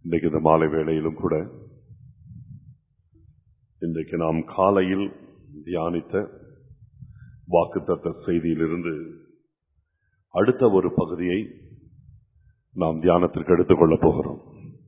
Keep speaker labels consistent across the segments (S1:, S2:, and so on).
S1: இன்றைக்கு இந்த மாலை வேளையிலும் கூட இன்றைக்கு நாம் காலையில் தியானித்த வாக்குத்தத்த செய்தியிலிருந்து அடுத்த ஒரு பகுதியை நாம் தியானத்திற்கு எடுத்துக்கொள்ளப் போகிறோம்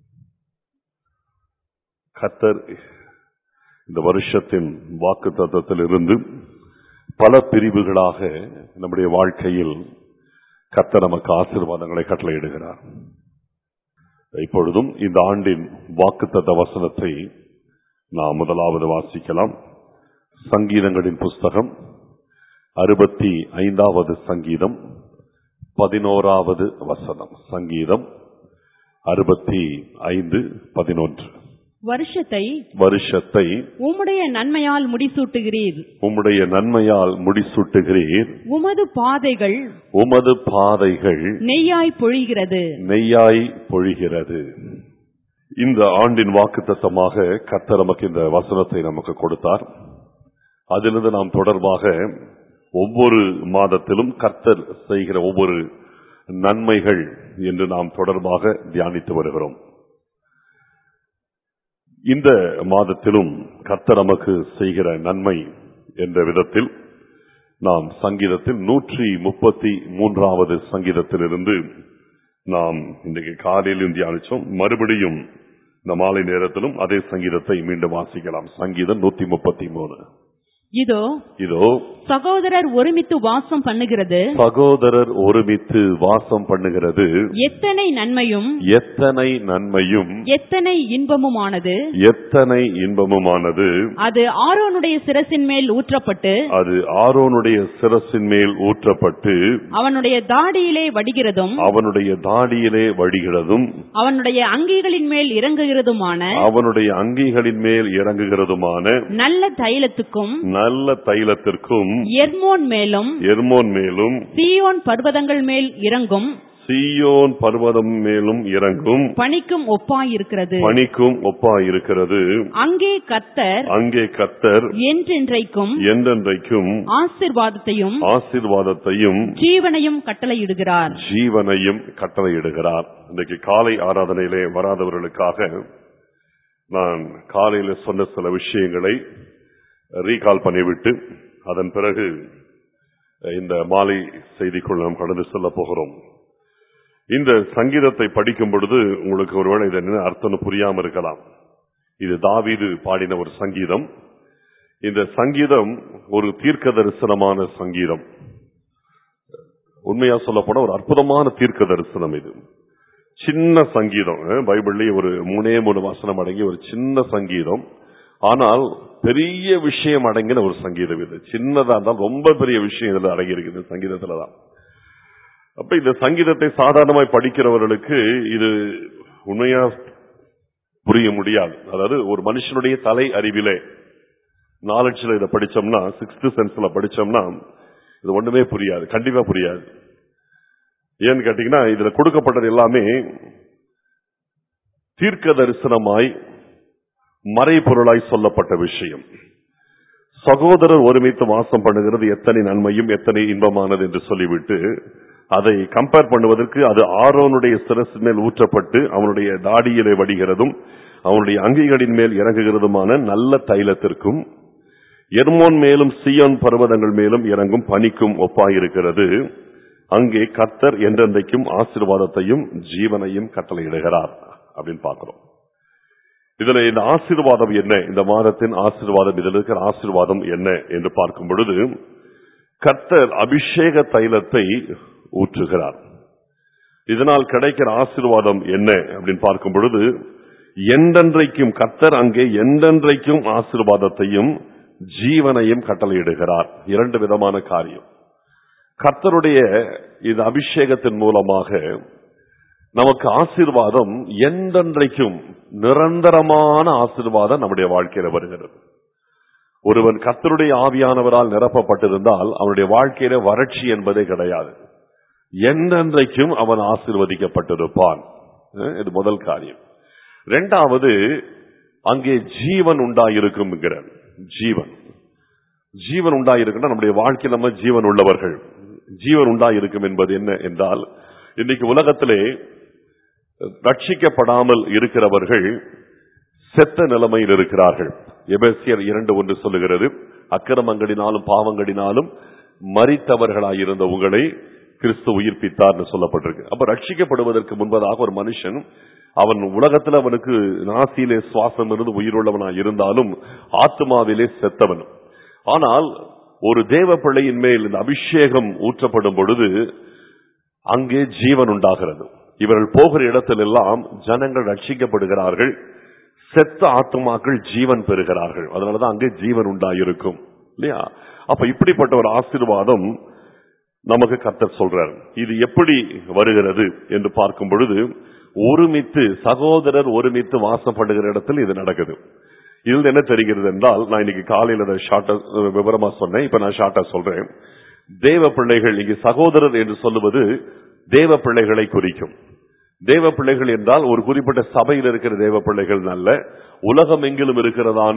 S1: கத்தர் இந்த வருஷத்தின் வாக்கு தத்துவத்திலிருந்து பல பிரிவுகளாக நம்முடைய வாழ்க்கையில் கத்தர் நமக்கு ஆசீர்வாதங்களை கட்டளையிடுகிறார் இப்பொழுதும் இந்த ஆண்டின் வாக்குத்தத்த வசனத்தை நாம் முதலாவது வாசிக்கலாம் சங்கீதங்களின் புஸ்தகம் அறுபத்தி ஐந்தாவது சங்கீதம் பதினோராவது வசனம் சங்கீதம் அறுபத்தி ஐந்து பதினொன்று
S2: வருஷத்தை
S1: வருஷத்தை
S2: உம்முடைய நன்மையால் முடிசூட்டுகிறீர்
S1: உம்முடைய நன்மையால் முடிசூட்டுகிறீர்
S2: உமது பாதைகள்
S1: உமது பாதைகள்
S2: நெய்யாய் பொழிகிறது
S1: நெய்யாய் பொழிகிறது இந்த ஆண்டின் வாக்குத்தத்தமாக கர்த்தர் நமக்கு இந்த வசனத்தை நமக்கு கொடுத்தார் அதிலிருந்து நாம் தொடர்பாக ஒவ்வொரு மாதத்திலும் கர்த்தர் செய்கிற ஒவ்வொரு நன்மைகள் என்று நாம் தொடர்பாக தியானித்து வருகிறோம் இந்த மாதத்திலும் கர்த்தர் நமக்கு செய்கிற நன்மை என்ற விதத்தில் நாம் சங்கீதத்தில் நூற்றி முப்பத்தி மூன்றாவது சங்கீதத்திலிருந்து நாம் இன்றைக்கு காலையிலும் தியானிச்சோம் மறுபடியும் இந்த மாலை நேரத்திலும் அதே சங்கீதத்தை மீண்டும் வாசிக்கலாம் சங்கீதம் நூத்தி முப்பத்தி மூணு
S2: இதோ
S1: இதோ
S2: சகோதரர் ஒருமித்து வாசம் பண்ணுகிறது
S1: சகோதரர் ஒருமித்து வாசம் பண்ணுகிறது
S2: எத்தனை நன்மையும்
S1: எத்தனை நன்மையும்
S2: எத்தனை இன்பமுமானது
S1: எத்தனை இன்பமுமானது
S2: அது ஆரோனுடைய சிரசின் மேல் ஊற்றப்பட்டு
S1: அது ஆரோனுடைய சிரசின் மேல் ஊற்றப்பட்டு
S2: அவனுடைய தாடியிலே வடிகிறதும்
S1: அவனுடைய தாடியிலே வடிகிறதும்
S2: அவனுடைய அங்கிகளின் மேல் இறங்குகிறதுமான
S1: அவனுடைய அங்கிகளின் மேல் இறங்குகிறதுமான
S2: நல்ல தைலத்துக்கும்
S1: நல்ல தைலத்திற்கும்
S2: எர்மோன் மேலும்
S1: எர்மோன் மேலும்
S2: சீயோன் பர்வதங்கள் மேல் இறங்கும்
S1: சீயோன் பர்வதம் மேலும் இறங்கும்
S2: பனிக்கும் ஒப்பாயிருக்கிறது
S1: பனிக்கும் ஒப்பாயிருக்கிறது
S2: அங்கே கர்த்தர்
S1: அங்கே கத்தர்
S2: என்றென்றைக்கும்
S1: என்றென்றைக்கும்
S2: ஆசிர்வாதத்தையும்
S1: ஆசீர்வாதத்தையும்
S2: ஜீவனையும் கட்டளையிடுகிறார்
S1: ஜீவனையும் கட்டளையிடுகிறார் இன்றைக்கு காலை ஆராதனையிலே வராதவர்களுக்காக நான் காலையில சொன்ன சில விஷயங்களை ரீகால் பண்ணிவிட்டு அதன் பிறகு இந்த மாலை செய்திக்குள் நாம் கடந்து செல்ல போகிறோம் இந்த சங்கீதத்தை படிக்கும் பொழுது உங்களுக்கு ஒருவேளை இது என்ன அர்த்தம் புரியாம இருக்கலாம் இது தாவீது பாடின ஒரு சங்கீதம் இந்த சங்கீதம் ஒரு தீர்க்க தரிசனமான சங்கீதம் உண்மையா சொல்லப்போனா ஒரு அற்புதமான தீர்க்க தரிசனம் இது சின்ன சங்கீதம் அஹ், பைபிள்லயே ஒரு மூணே மூணு வசனம் அடங்கிய ஒரு சின்ன சங்கீதம் ஆனால் பெரிய விஷயம் அடங்கின ஒரு சங்கீதம் இது சின்னதா இருந்தால் ரொம்ப பெரிய விஷயம் இதுல அடங்கி இருக்குது சங்கீதத்துல தான் அப்ப இந்த சங்கீதத்தை சாதாரணமாய் படிக்கிறவர்களுக்கு இது உண்மையா புரிய முடியாது அதாவது ஒரு மனுஷனுடைய தலை அறிவிலே நாலட்சில இதை படிச்சோம்னா சிக்ஸ்த் சென்ஸ்ல படிச்சோம்னா இது ஒண்ணுமே புரியாது கண்டிப்பா புரியாது ஏன்னு கேட்டீங்கன்னா இதுல கொடுக்கப்பட்டது எல்லாமே தீர்க்க தரிசனமாய் மறைபொருளாய் சொல்லப்பட்ட விஷயம் சகோதரர் ஒருமித்து வாசம் பண்ணுகிறது எத்தனை நன்மையும் எத்தனை இன்பமானது என்று சொல்லிவிட்டு அதை கம்பேர் பண்ணுவதற்கு அது ஆரோனுடைய சிரசு மேல் ஊற்றப்பட்டு அவனுடைய தாடியிலே வடிகிறதும் அவனுடைய அங்கிகளின் மேல் இறங்குகிறதுமான நல்ல தைலத்திற்கும் எர்மோன் மேலும் சியோன் பர்வதங்கள் மேலும் இறங்கும் பனிக்கும் ஒப்பாயிருக்கிறது அங்கே கர்த்தர் என்றென்றைக்கும் ஆசீர்வாதத்தையும் ஜீவனையும் கட்டளையிடுகிறார் அப்படின்னு பார்க்கிறோம் இதுல இந்த ஆசீர்வாதம் என்ன இந்த மாதத்தின் ஆசீர்வாதம் இதில் இருக்கிற ஆசீர்வாதம் என்ன என்று பார்க்கும் பொழுது கர்த்தர் அபிஷேக தைலத்தை ஊற்றுகிறார் இதனால் கிடைக்கிற ஆசீர்வாதம் என்ன அப்படின்னு பார்க்கும் பொழுது என்றென்றைக்கும் கர்த்தர் அங்கே என்றென்றைக்கும் ஆசீர்வாதத்தையும் ஜீவனையும் கட்டளையிடுகிறார் இரண்டு விதமான காரியம் கர்த்தருடைய இந்த அபிஷேகத்தின் மூலமாக நமக்கு ஆசீர்வாதம் என்றென்றைக்கும் நிரந்தரமான ஆசீர்வாதம் நம்முடைய வாழ்க்கையில வருகிறது ஒருவன் கர்த்தருடைய ஆவியானவரால் நிரப்பப்பட்டிருந்தால் அவனுடைய வாழ்க்கையில வறட்சி என்பதே கிடையாது என்றென்றைக்கும் அவன் ஆசீர்வதிக்கப்பட்டிருப்பான் அஹ் இது முதல் காரியம் இரண்டாவது அங்கே ஜீவன் உண்டாயிருக்கும் ஜீவன் ஜீவன் உண்டாயிருக்குன்னா நம்முடைய வாழ்க்கையில் நம்ம ஜீவன் உள்ளவர்கள் ஜீவன் உண்டாயிருக்கும் என்பது என்ன என்றால் இன்னைக்கு உலகத்திலே ரட்சிக்கப்படாமல் இருக்கிறவர்கள் செத்த நிலைமையில் இருக்கிறார்கள் எபேசியர் இரண்டு ஒன்று சொல்லுகிறது அக்கிரமங்களினாலும் பாவங்களினாலும் மறித்தவர்களாயிருந்த உங்களை கிறிஸ்து உயிர்ப்பித்தார்னு சொல்லப்பட்டிருக்கு அப்ப ரட்சிக்கப்படுவதற்கு முன்பதாக ஒரு மனுஷன் அவன் உலகத்துல அவனுக்கு நாசியிலே சுவாசம் இருந்து உயிருள்ளவனாய் இருந்தாலும் ஆத்மாவிலே செத்தவன் ஆனால் ஒரு தேவ பிள்ளையின் மேல் இந்த அபிஷேகம் ஊற்றப்படும் பொழுது அங்கே ஜீவன் உண்டாகிறது இவர்கள் போகிற இடத்திலெல்லாம் ஜனங்கள் ரட்சிக்கப்படுகிறார்கள் செத்த ஆத்மாக்கள் ஜீவன் பெறுகிறார்கள் அதனாலதான் அங்கே ஜீவன் உண்டாயிருக்கும் இல்லையா அப்ப இப்படிப்பட்ட ஒரு ஆசீர்வாதம் நமக்கு கர்த்தர் சொல்றார் இது எப்படி வருகிறது என்று பார்க்கும் பொழுது ஒருமித்து சகோதரர் ஒருமித்து வாசப்படுகிற இடத்தில் இது நடக்குது இதுல என்ன தெரிகிறது என்றால் நான் இன்னைக்கு காலையில அதை ஷார்ட்டா விவரமா சொன்னேன் இப்ப நான் ஷார்ட்டா சொல்றேன் தேவ பிள்ளைகள் இங்கு சகோதரர் என்று சொல்லுவது தேவ பிள்ளைகளை குறிக்கும் தேவ பிள்ளைகள் என்றால் ஒரு குறிப்பிட்ட சபையில் இருக்கிற தேவ பிள்ளைகள் அல்ல உலகம் எங்கிலும் இருக்கிறதான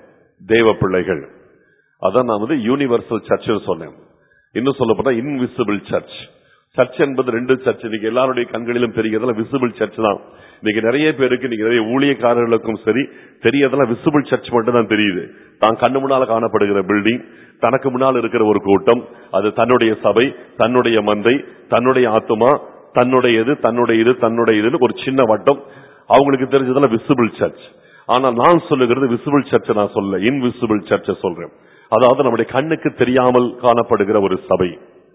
S1: தேவ பிள்ளைகள் அதான் நான் வந்து யூனிவர்சல் சர்ச் சொன்னேன் இன்னும் சொல்ல போனா இன்விசிபிள் சர்ச் சர்ச் என்பது ரெண்டு சர்ச் இன்னைக்கு எல்லாருடைய கண்களிலும் தெரிகிறதுல விசிபிள் சர்ச் தான் இன்னைக்கு நிறைய பேருக்கு இன்னைக்கு நிறைய ஊழியக்காரர்களுக்கும் சரி தெரியறதுல விசிபிள் சர்ச் மட்டும் தான் தெரியுது தான் கண்ணு முன்னால காணப்படுகிற பில்டிங் தனக்கு முன்னால் இருக்கிற ஒரு கூட்டம் அது தன்னுடைய சபை தன்னுடைய மந்தை தன்னுடைய ஆத்துமா தன்னுடையது தன்னுடைய இது தன்னுடைய இதுன்னு ஒரு சின்ன வட்டம் அவங்களுக்கு தெரிஞ்சதுல விசிபிள் சர்ச் ஆனா நான் சொல்லுகிறது விசிபிள் சர்ச் நான் சொல்ல இன்விசிபிள் சர்ச் சொல்றேன் அதாவது நம்முடைய கண்ணுக்கு தெரியாமல் காணப்படுகிற ஒரு சபை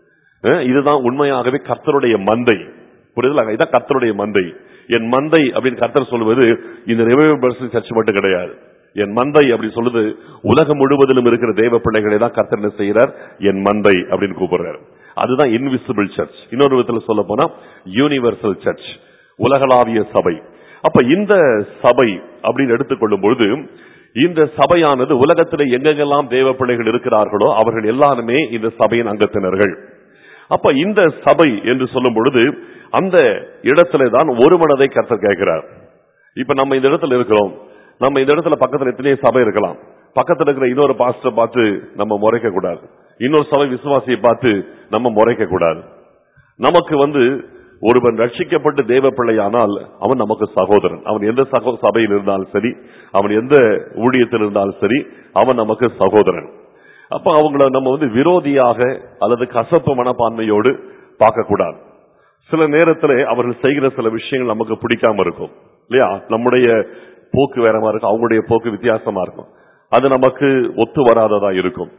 S1: அஹ் இதுதான் உண்மையாகவே கர்த்தருடைய மந்தை புரியுதுல இதான் கர்த்தருடைய மந்தை என் மந்தை அப்படின்னு கர்த்தர் சொல்வது இந்த ரிவைவல் சர்ச் மட்டும் கிடையாது என் மந்தை அப்படி சொல்லுது உலகம் முழுவதிலும் இருக்கிற தேவ பிள்ளைகளை தான் கர்த்தர் என்ன செய்யறார் என் மந்தை அப்படின்னு கூப்பிடுறாரு அதுதான் இன்விசிபிள் சர்ச் இன்னொரு விதத்துல சொல்ல போனா யூனிவர்சல் சர்ச் உலகளாவிய சபை அப்ப இந்த சபை அப்படின்னு எடுத்துக்கொள்ளும் பொழுது இந்த சபையானது உலகத்தில் எங்கெங்கெல்லாம் தேவ பிள்ளைகள் இருக்கிறார்களோ அவர்கள் எல்லாருமே இந்த சபையின் அங்கத்தினர்கள் அப்ப இந்த சபை என்று சொல்லும் பொழுது அந்த இடத்துல தான் ஒரு மனதை கர்த்தர் கேட்கிறார் இப்ப நம்ம இந்த இடத்துல இருக்கிறோம் நம்ம இந்த இடத்துல பக்கத்துல எத்தனையோ சபை இருக்கலாம் பக்கத்துல இருக்கிற இன்னொரு பாஸ்டர் பார்த்து நம்ம முறைக்க கூடாது இன்னொரு சபை விசுவாசியை பார்த்து நம்ம முறைக்க கூடாது நமக்கு வந்து ஒருவன் ரட்சிக்கப்பட்டு தேவ பிள்ளையானால் அவன் நமக்கு சகோதரன் அவன் எந்த சகோ சபையில் இருந்தாலும் சரி அவன் எந்த ஊழியத்தில் இருந்தாலும் சரி அவன் நமக்கு சகோதரன் அப்ப அவங்கள நம்ம வந்து விரோதியாக அல்லது கசப்பு மனப்பான்மையோடு பார்க்க கூடாது சில நேரத்தில் அவர்கள் செய்கிற சில விஷயங்கள் நமக்கு பிடிக்காம இருக்கும் இல்லையா நம்முடைய போக்கு வேற மாதிரி இருக்கும் அவங்களுடைய போக்கு வித்தியாசமா இருக்கும் அது நமக்கு ஒத்து வராததா இருக்கும்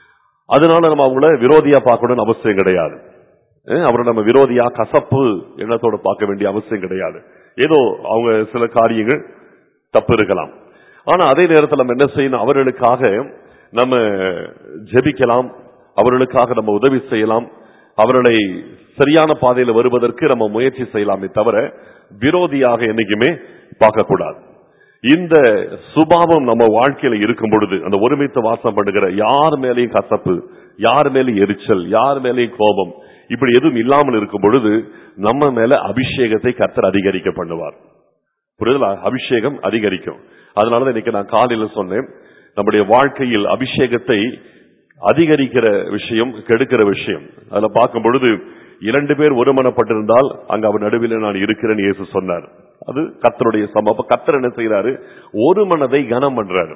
S1: அதனால நம்ம அவங்கள விரோதியா பார்க்கணும்னு அவசியம் கிடையாது அஹ் அவரை நம்ம விரோதியா கசப்பு எண்ணத்தோட பார்க்க வேண்டிய அவசியம் கிடையாது ஏதோ அவங்க சில காரியங்கள் தப்பு இருக்கலாம் ஆனா அதே நேரத்தில் நம்ம என்ன செய்யணும் அவர்களுக்காக நம்ம ஜெபிக்கலாம் அவர்களுக்காக நம்ம உதவி செய்யலாம் அவர்களை சரியான பாதையில் வருவதற்கு நம்ம முயற்சி செய்யலாமே தவிர விரோதியாக என்னைக்குமே பார்க்கக்கூடாது இந்த சுபாவம் நம்ம வாழ்க்கையில இருக்கும் பொழுது அந்த ஒருமித்த வாசம் பண்ணுகிற யார் மேலேயும் கசப்பு யார் மேலேயும் எரிச்சல் யார் மேலேயும் கோபம் இப்படி எதுவும் இல்லாமல் இருக்கும் பொழுது நம்ம மேல அபிஷேகத்தை கர்த்தர் அதிகரிக்க பண்ணுவார் புரியுதுல அபிஷேகம் அதிகரிக்கும் அதனாலதான் இன்னைக்கு நான் காலையில சொன்னேன் நம்முடைய வாழ்க்கையில் அபிஷேகத்தை அதிகரிக்கிற விஷயம் கெடுக்கிற விஷயம் அதுல பார்க்கும் பொழுது இரண்டு பேர் ஒருமனப்பட்டிருந்தால் அங்க அவர் நடுவில் நான் இருக்கிறேன் இயேசு சொன்னார் அது கத்தருடைய சமம் அப்ப கத்தர் என்ன செய்யறாரு ஒரு மனதை கனம் பண்றாரு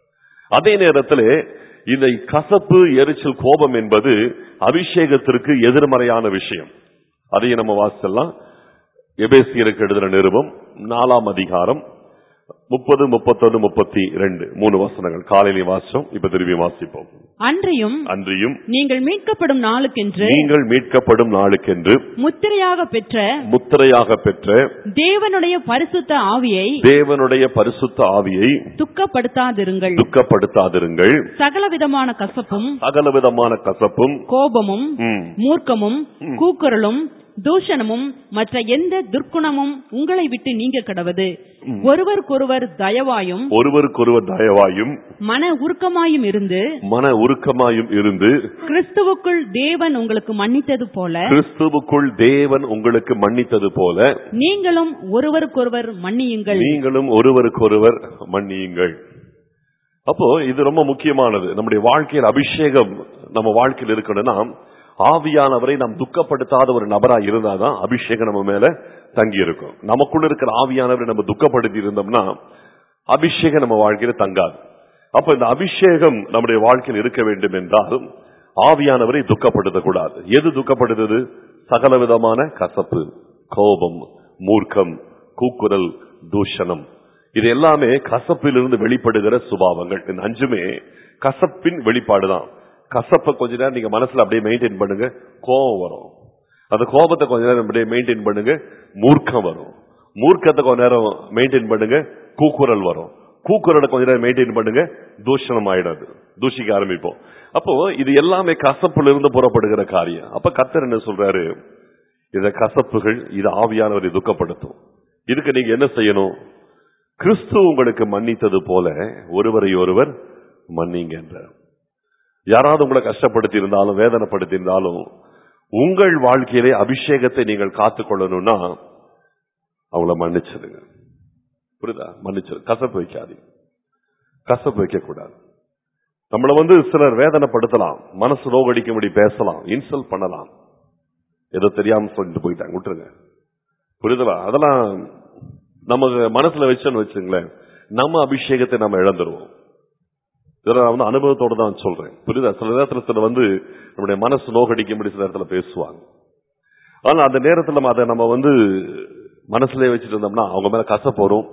S1: அதே நேரத்தில் இந்த கசப்பு எரிச்சல் கோபம் என்பது அபிஷேகத்திற்கு எதிர்மறையான விஷயம் அதையும் நம்ம வாசிச்சலாம் எபேசியருக்கு எழுதுற நிருபம் நாலாம் அதிகாரம் முப்பது முப்பத்தொன்னு முப்பத்தி ரெண்டு மூணு வசனங்கள் காலையில வாசிச்சோம் இப்ப திரும்பி வாசிப்போம்
S2: அன்றியும்
S1: அன்றியும்
S2: நீங்கள் மீட்கப்படும் நாளுக்கென்று
S1: நீங்கள் மீட்கப்படும் நாளுக்கென்று
S2: முத்திரையாக பெற்ற
S1: முத்திரையாக பெற்ற
S2: தேவனுடைய பரிசுத்த ஆவியை
S1: தேவனுடைய பரிசுத்த ஆவியை
S2: துக்கப்படுத்தாதிருங்கள்
S1: துக்கப்படுத்தாதிருங்கள்
S2: சகலவிதமான கசப்பும்
S1: சகலவிதமான கசப்பும்
S2: கோபமும்
S1: ம்,
S2: மூர்க்கமும் கூக்குரலும் தூஷணமும் மற்ற எந்த துர்க்குணமும் உங்களை விட்டு நீங்க கடவது ஒருவருக்கொருவர் தயவாயும்
S1: ஒருவருக்கொருவர் தயவாயும்
S2: மன உருக்கமாயும் இருந்து
S1: மன உருக்கமாயும் இருந்து
S2: கிறிஸ்துவுக்குள் தேவன் உங்களுக்கு மன்னித்தது போல
S1: கிறிஸ்துவுக்குள் தேவன் உங்களுக்கு மன்னித்தது போல
S2: நீங்களும் ஒருவருக்கொருவர் மன்னியுங்கள்
S1: நீங்களும் ஒருவருக்கொருவர் மன்னியுங்கள் அப்போ இது ரொம்ப முக்கியமானது நம்முடைய வாழ்க்கையில் அபிஷேகம் நம்ம வாழ்க்கையில் இருக்கணும்னா ஆவியானவரை நாம் துக்கப்படுத்தாத ஒரு நபரா இருந்தாதான் அபிஷேகம் நம்ம மேல தங்கி இருக்கும் நமக்குள்ள இருக்கிற ஆவியானவரை நம்ம துக்கப்படுத்தி இருந்தோம்னா அபிஷேகம் நம்ம வாழ்க்கையில தங்காது அப்ப இந்த அபிஷேகம் நம்முடைய வாழ்க்கையில் இருக்க வேண்டும் என்றால் ஆவியானவரை துக்கப்படுத்தக்கூடாது எது துக்கப்படுத்துது சகல விதமான கசப்பு கோபம் மூர்க்கம் கூக்குரல் தூஷணம் இது எல்லாமே கசப்பிலிருந்து வெளிப்படுகிற சுபாவங்கள் இந்த அஞ்சுமே கசப்பின் வெளிப்பாடுதான் கசப்பை கொஞ்ச நேரம் நீங்க மனசுல அப்படியே மெயின்டைன் பண்ணுங்க கோபம் வரும் அந்த கோபத்தை கொஞ்ச நேரம் அப்படியே மெயின்டைன் பண்ணுங்க மூர்க்கம் வரும் மூர்க்கத்தை கொஞ்ச நேரம் மெயின்டைன் பண்ணுங்க கூக்குரல் வரும் கூக்குரலை கொஞ்ச நேரம் மெயின்டைன் பண்ணுங்க தூஷணம் ஆயிடாது தூஷிக்க ஆரம்பிப்போம் அப்போ இது எல்லாமே கசப்புல இருந்து புறப்படுகிற காரியம் அப்ப கத்தர் என்ன சொல்றாரு இந்த கசப்புகள் இது ஆவியானவரை துக்கப்படுத்தும் இதுக்கு நீங்க என்ன செய்யணும் கிறிஸ்து உங்களுக்கு மன்னித்தது போல ஒருவரை ஒருவர் மன்னிங்க என்றார் யாராவது உங்களை கஷ்டப்படுத்தி இருந்தாலும் வேதனைப்படுத்தி இருந்தாலும் உங்கள் வாழ்க்கையிலே அபிஷேகத்தை நீங்கள் காத்துக்கொள்ளணும்னா அவங்கள மன்னிச்சிடுங்க புரியுதா மன்னிச்சிரு கசப்பு வைக்காதீங்க கசப்பு வைக்க கூடாது நம்மள வந்து சிலர் வேதனைப்படுத்தலாம் மனசு நோகடிக்கும்படி பேசலாம் இன்சல்ட் பண்ணலாம் ஏதோ தெரியாம சொல்லிட்டு போயிட்டாங்க விட்டுருங்க புரியுதா அதெல்லாம் நம்ம மனசுல வச்சோன்னு வச்சுங்களேன் நம்ம அபிஷேகத்தை நம்ம இழந்துருவோம் இதெல்லாம் நான் வந்து அனுபவத்தோட தான் சொல்றேன் புரியுதா சில நேரத்துல சில வந்து நம்முடைய மனசு நோகடிக்கும்படி சில நேரத்துல பேசுவாங்க ஆனா அந்த நேரத்துல நம்ம அதை நம்ம வந்து மனசுலயே வச்சுட்டு இருந்தோம்னா அவங்க மேல கசப்பு வரும்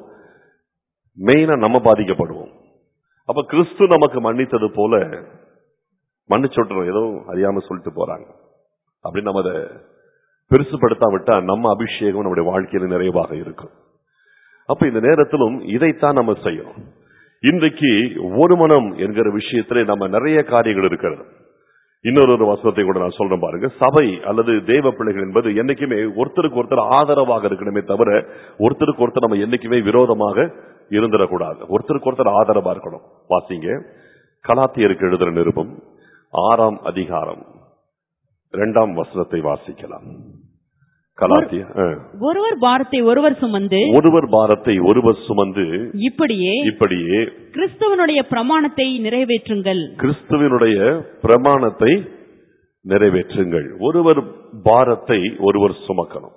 S1: மெயினா நம்ம பாதிக்கப்படுவோம் அப்ப கிறிஸ்து நமக்கு மன்னித்தது போல மன்னிச்சுட்டுறோம் ஏதோ அறியாம சொல்லிட்டு போறாங்க அப்படின்னு நம்ம அதை பெருசுபடுத்தாவிட்டா நம்ம அபிஷேகம் நம்முடைய வாழ்க்கையில நிறைவாக இருக்கும் அப்ப இந்த நேரத்திலும் இதைத்தான் நம்ம செய்யணும் இன்றைக்கு ஒரு மனம் என்கிற விஷயத்திலே நம்ம நிறைய காரியங்கள் இருக்கிறது இன்னொரு ஒரு வசனத்தை கூட நான் சொல்றேன் பாருங்க சபை அல்லது தேவ பிள்ளைகள் என்பது என்னைக்குமே ஒருத்தருக்கு ஒருத்தர் ஆதரவாக இருக்கணுமே தவிர ஒருத்தருக்கு ஒருத்தர் நம்ம என்னைக்குமே விரோதமாக இருந்துடக்கூடாது ஒருத்தருக்கு ஒருத்தர் ஆதரவா இருக்கணும் வாசிங்க கலாத்தியருக்கு எழுதுற நிருபம் ஆறாம் அதிகாரம் இரண்டாம் வசனத்தை வாசிக்கலாம் கலாத்திய ஆ.
S2: ஒருவர் பாரத்தை ஒருவர் சுமந்து
S1: ஒருவர் பாரத்தை ஒருவர் சுமந்து
S2: இப்படியே
S1: இப்படியே
S2: கிறிஸ்துவனுடைய பிரமாணத்தை நிறைவேற்றுங்கள்
S1: கிறிஸ்துவினுடைய பிரமாணத்தை நிறைவேற்றுங்கள் ஒருவர் பாரத்தை ஒருவர் சுமக்கணும்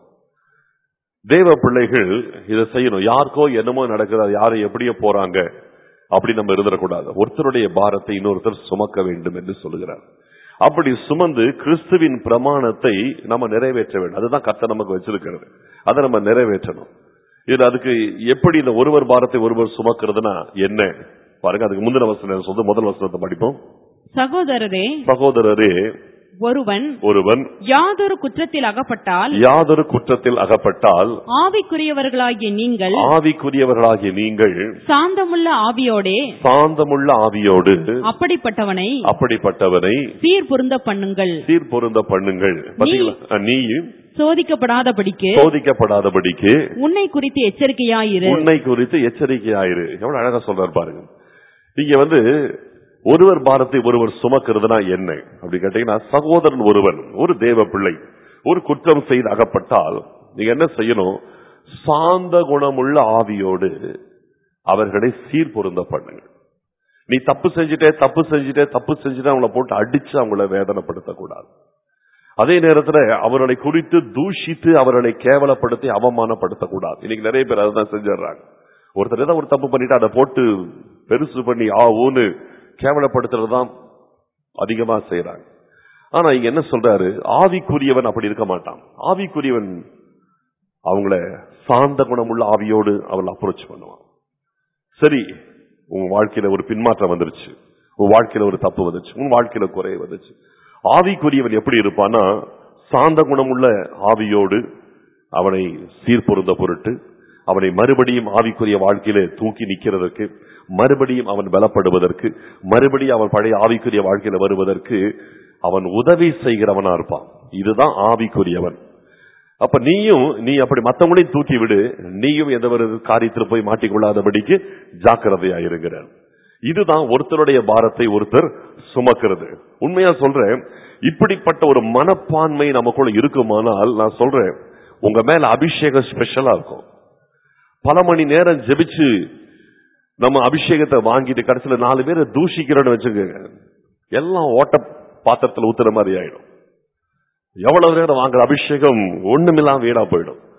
S1: தேவ பிள்ளைகள் இதை செய்யணும் யாருக்கோ என்னமோ நடக்குது யாரும் எப்படியோ போறாங்க அப்படி நம்ம இருந்துடக்கூடாது ஒருத்தருடைய பாரத்தை இன்னொருத்தர் சுமக்க வேண்டும் என்று சொல்லுகிறார் அப்படி சுமந்து கிறிஸ்துவின் பிரமாணத்தை நம்ம நிறைவேற்ற வேண்டும் அதுதான் கத்த நமக்கு வச்சிருக்கிறது அதை நம்ம நிறைவேற்றணும் இது அதுக்கு எப்படி இந்த ஒருவர் பாரத்தை ஒருவர் சுமக்கிறதுனா என்ன பாருங்க அதுக்கு முந்தின வசனம் சொல்றது முதல் வசனத்தை படிப்போம்
S2: சகோதரரே
S1: சகோதரரே
S2: ஒருவன்
S1: ஒருவன்
S2: யாதொரு குற்றத்தில் அகப்பட்டால்
S1: யாதொரு குற்றத்தில் அகப்பட்டால்
S2: ஆவிக்குரியவர்களாகிய நீங்கள்
S1: ஆவிக்குரியவர்களாகிய நீங்கள்
S2: சாந்தமுள்ள ஆவியோடே
S1: சாந்தமுள்ள ஆவியோடு
S2: அப்படிப்பட்டவனை
S1: அப்படிப்பட்டவனை
S2: சீர் பொருந்த பண்ணுங்கள்
S1: சீர் பொருந்த பண்ணுங்கள் பாத்தீங்களா நீயும்
S2: சோதிக்கப்படாதபடிக்கு
S1: சோதிக்கப்படாதபடிக்கு
S2: உன்னை குறித்து எச்சரிக்கையாயிரு
S1: உன்னை குறித்து எச்சரிக்கையாயிரு எவ்வளவு அழகா சொல்றாரு பாருங்க நீங்க வந்து ஒருவர் பாரத்தை ஒருவர் சுமக்கிறதுனா என்ன அப்படி கேட்டீங்கன்னா சகோதரன் ஒருவன் ஒரு தேவ பிள்ளை ஒரு குற்றம் செய்து அகப்பட்டால் நீங்க என்ன செய்யணும் சாந்த குணமுள்ள ஆவியோடு அவர்களை சீர் பொருந்த பண்ணுங்க நீ தப்பு செஞ்சுட்டே தப்பு செஞ்சுட்டே தப்பு செஞ்சுட்டே அவங்கள போட்டு அடிச்சு அவங்கள வேதனைப்படுத்தக்கூடாது அதே நேரத்துல அவர்களை குறித்து தூஷித்து அவர்களை கேவலப்படுத்தி அவமானப்படுத்தக்கூடாது இன்னைக்கு நிறைய பேர் அதுதான் செஞ்சிடறாங்க ஒருத்தர் ஏதாவது ஒரு தப்பு பண்ணிட்டு அதை போட்டு பெருசு பண்ணி ஆ ஊன்னு கேவலப்படுத்துறதுதான் அதிகமா செய்யறாங்க ஆனா இங்க என்ன சொல்றாரு ஆவிக்குரியவன் அப்படி இருக்க மாட்டான் ஆவிக்குரியவன் அவங்கள சாந்த குணமுள்ள ஆவியோடு அவள் அப்ரோச் பண்ணுவான் சரி உங்க வாழ்க்கையில ஒரு பின்மாற்றம் வந்துருச்சு உன் வாழ்க்கையில ஒரு தப்பு வந்துச்சு உன் வாழ்க்கையில குறை வந்துச்சு ஆவிக்குரியவன் எப்படி இருப்பான்னா சாந்த குணமுள்ள ஆவியோடு அவனை சீர்பொருந்த பொருட்டு அவனை மறுபடியும் ஆவிக்குரிய வாழ்க்கையில தூக்கி நிக்கிறதற்கு மறுபடியும் அவன் பலப்படுவதற்கு மறுபடியும் அவன் பழைய ஆவிக்குரிய வாழ்க்கையில வருவதற்கு அவன் உதவி செய்கிறவனா இருப்பான் இதுதான் ஆவிக்குரியவன் அப்ப நீயும் நீ அப்படி மத்தவங்களையும் தூக்கி விடு நீயும் எந்த ஒரு காரியத்தில் போய் மாட்டிக்கொள்ளாதபடிக்கு ஜாக்கிரதையா இருக்கிறார் இதுதான் ஒருத்தருடைய பாரத்தை ஒருத்தர் சுமக்கிறது உண்மையா சொல்றேன் இப்படிப்பட்ட ஒரு மனப்பான்மை நமக்குள்ள இருக்குமானால் நான் சொல்றேன் உங்க மேல அபிஷேகம் ஸ்பெஷலா இருக்கும் பல மணி நேரம் ஜெபிச்சு நம்ம அபிஷேகத்தை வாங்கிட்டு கடைசியில நாலு பேரை தூஷிக்கிறோன்னு வச்சுக்கோங்க எல்லாம் ஓட்ட பாத்திரத்துல ஊத்துற மாதிரி ஆயிடும் எவ்வளவு நேரம் வாங்குற அபிஷேகம் ஒண்ணுமில்லாம வீணா போயிடும்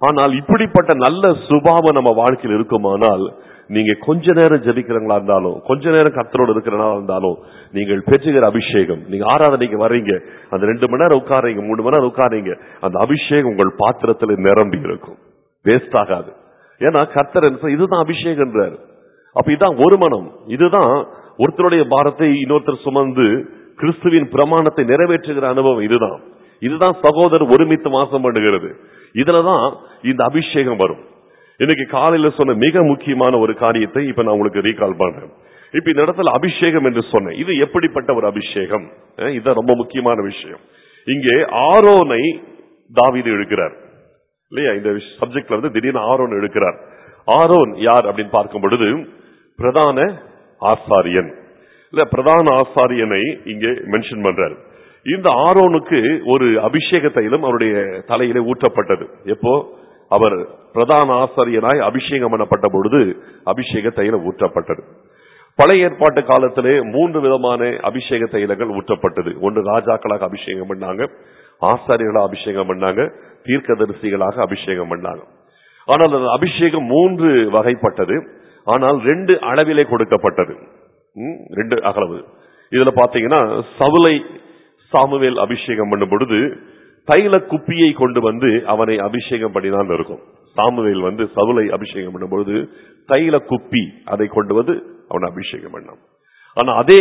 S1: ஆனால் இப்படிப்பட்ட நல்ல சுபாவம் நம்ம வாழ்க்கையில் இருக்குமானால் நீங்க கொஞ்ச நேரம் ஜெபிக்கிறவங்களா இருந்தாலும் கொஞ்ச நேரம் கர்த்தரோடு இருக்கிறனா இருந்தாலும் நீங்கள் பெற்றுகிற அபிஷேகம் நீங்க ஆராதனைக்கு வர்றீங்க அந்த ரெண்டு மணி நேரம் உட்காரீங்க மூணு மணி நேரம் உட்காரீங்க அந்த அபிஷேகம் உங்கள் பாத்திரத்தில் நிரம்பி இருக்கும் வேஸ்ட் ஆகாது ஏன்னா கர்த்தர் என்ன சொல்றார், இதுதான் அபிஷேகம்ன்றார் அப்ப இதுதான் ஒரு மனம் இதுதான் ஒருத்தருடைய பாரத்தை இன்னொருத்தர் சுமந்து கிறிஸ்துவின் பிரமாணத்தை நிறைவேற்றுகிற அனுபவம் இதுதான் இதுதான் சகோதரர் ஒருமித்து வாசம் பண்ணுகிறது இதுலதான் இந்த அபிஷேகம் வரும் இன்னைக்கு காலையில சொன்ன மிக முக்கியமான ஒரு காரியத்தை இப்ப நான் உங்களுக்கு ரீகால் பண்றேன் இப்ப இந்த இடத்துல அபிஷேகம் என்று சொன்னேன் இது எப்படிப்பட்ட ஒரு அபிஷேகம் அஹ் இதுதான் ரொம்ப முக்கியமான விஷயம் இங்கே ஆரோனை தாவீது எடுக்கிறார் இல்லையா இந்த சப்ஜெக்ட்ல வந்து திடீர்னு ஆரோன் எடுக்கிறார் ஆரோன் யார் அப்படின்னு பார்க்கும் பொழுது பிரதான ஆசாரியன் இல்ல பிரதான ஆசாரியனை இங்கே மென்ஷன் பண்றார் இந்த ஆரோனுக்கு ஒரு அபிஷேக தைலம் அவருடைய தலையிலே ஊற்றப்பட்டது எப்போ அவர் பிரதான ஆசாரியனாய் அபிஷேகம் பண்ணப்பட்ட பொழுது அபிஷேக தைலம் ஊற்றப்பட்டது பழைய ஏற்பாட்டு காலத்திலே மூன்று விதமான அபிஷேக தைலங்கள் ஊற்றப்பட்டது ஒன்று ராஜாக்களாக அபிஷேகம் பண்ணாங்க ஆசாரியர்களாக அபிஷேகம் பண்ணாங்க தீர்க்கதரிசிகளாக அபிஷேகம் பண்ணாங்க ஆனால் அந்த அபிஷேகம் மூன்று வகைப்பட்டது ஆனால் ரெண்டு அளவிலே கொடுக்கப்பட்டது ம், ரெண்டு அகலவு இதுல பாத்தீங்கன்னா சவுலை சாமுவேல் அபிஷேகம் பண்ணும் பொழுது தைல குப்பியை கொண்டு வந்து அவனை அபிஷேகம் பண்ணிதான் இருக்கும் சாமுவேல் வந்து சவுலை அபிஷேகம் பண்ணும் பொழுது தைல குப்பி அதை கொண்டு வந்து அவனை அபிஷேகம் பண்ணான் ஆனா அதே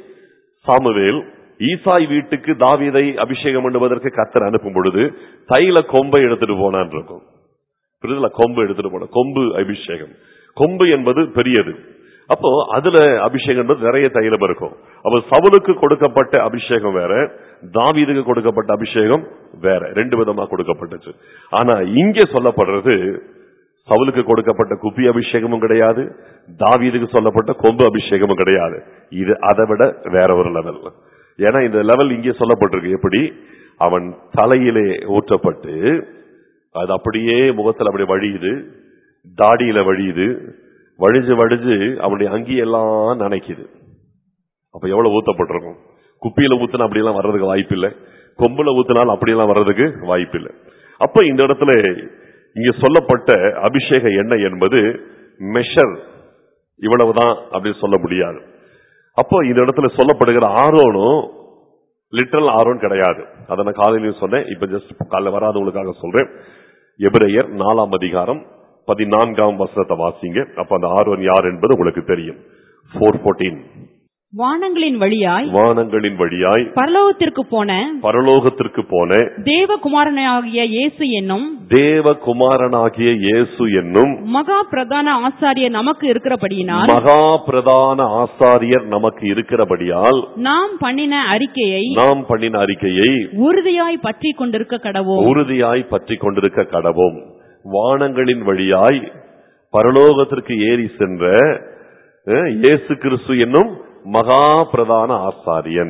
S1: சாமுவேல் ஈசாய் வீட்டுக்கு தாவீதை அபிஷேகம் பண்ணுவதற்கு கத்தர் அனுப்பும் பொழுது தைல கொம்பை எடுத்துட்டு போனான் இருக்கும் புரியுதுல கொம்பு எடுத்துட்டு போன கொம்பு அபிஷேகம் கொம்பு என்பது பெரியது அப்போ அதுல அபிஷேகம் என்பது நிறைய தைலம் இருக்கும் அப்போ சவுலுக்கு கொடுக்கப்பட்ட அபிஷேகம் வேற தாவீதுக்கு கொடுக்கப்பட்ட அபிஷேகம் வேற ரெண்டு விதமா கொடுக்கப்பட்டுச்சு ஆனா இங்கே சொல்லப்படுறது சவுலுக்கு கொடுக்கப்பட்ட குப்பி அபிஷேகமும் கிடையாது தாவீதுக்கு சொல்லப்பட்ட கொம்பு அபிஷேகமும் கிடையாது இது அதை விட வேற ஒரு லெவல் ஏன்னா இந்த லெவல் இங்கே சொல்லப்பட்டிருக்கு எப்படி அவன் தலையிலே ஊற்றப்பட்டு அது அப்படியே முகத்துல அப்படியே வழியுது தாடியில வழியுது வழிஞ்சு வழிஞ்சு அவனுடைய அங்கியெல்லாம் நனைக்குது அப்ப எவ்வளவு ஊத்தப்பட்டிருக்கும் குப்பியில ஊத்துனா அப்படியெல்லாம் வர்றதுக்கு வாய்ப்பு இல்லை கொம்புல ஊத்தினாலும் அப்படியெல்லாம் வர்றதுக்கு வாய்ப்பு இல்லை அப்ப இந்த இடத்துல இங்க சொல்லப்பட்ட அபிஷேக எண்ணெய் என்பது மெஷர் இவ்வளவுதான் அப்படின்னு சொல்ல முடியாது அப்போ இந்த இடத்துல சொல்லப்படுகிற ஆரோனும் லிட்டரல் ஆரோன் கிடையாது அதை நான் காலையிலையும் சொன்னேன் இப்ப ஜஸ்ட் காலைல வராதவங்களுக்காக சொல்றேன் எபிரேயர் நாலாம் அதிகாரம் பதினான்காம் வசனத்தை வாசிங்க அப்ப அந்த ஆரோன் யார் என்பது உங்களுக்கு தெரியும் போர் போர்டீன்
S2: வானங்களின் வழியாய்
S1: வானங்களின் வழியாய்
S2: பரலோகத்திற்கு போன
S1: பரலோகத்திற்கு போன
S2: தேவகுமாரனாகிய இயேசு என்னும்
S1: தேவகுமாரனாகிய இயேசு என்னும்
S2: மகா பிரதான ஆசாரியர் நமக்கு இருக்கிறபடியினால்
S1: மகா பிரதான ஆசாரியர் நமக்கு இருக்கிறபடியால்
S2: நாம் பண்ணின அறிக்கையை
S1: நாம் பண்ணின அறிக்கையை
S2: உறுதியாய் பற்றி கொண்டிருக்க கடவோம்
S1: உறுதியாய் பற்றி கொண்டிருக்க கடவோம் வானங்களின் வழியாய் பரலோகத்திற்கு ஏறி சென்ற அஹ், இயேசு கிறிஸ்து என்னும் மகா பிரதான ஆசாரியன்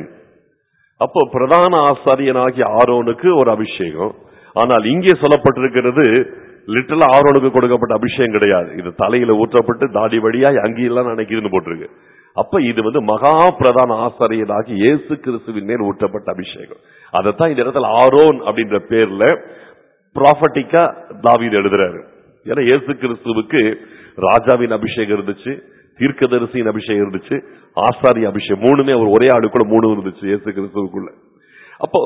S1: அப்போ பிரதான ஆசாரியனாகிய ஆரோனுக்கு ஒரு அபிஷேகம் ஆனால் இங்கே சொல்லப்பட்டிருக்கிறது லிட்டரல் ஆரோனுக்கு கொடுக்கப்பட்ட அபிஷேகம் கிடையாது இது தலையில ஊற்றப்பட்டு தாடி வழியாய் அங்கெல்லாம் நினைக்குதுன்னு போட்டிருக்கு அப்ப இது வந்து மகா பிரதான ஆசாரியனாகி இயேசு கிறிஸ்துவின் மேல் ஊற்றப்பட்ட அபிஷேகம் அதைத்தான் இந்த இடத்துல ஆரோன் அப்படின்ற பேர்ல ப்ராஃபட்டிக்கா தாவீது எழுதுறாரு ஏன்னா இயேசு கிறிஸ்துவுக்கு ராஜாவின் அபிஷேகம் இருந்துச்சு தீர்க்கதரிசியின் அபிஷேகம் இருந்துச்சு ஆசாரி அபிஷேகம் மூணுமே அவர் ஒரே ஆளுக்குள்ள மூணு இருந்துச்சு இயேசு கிறிஸ்துவுக்குள்ள அப்போ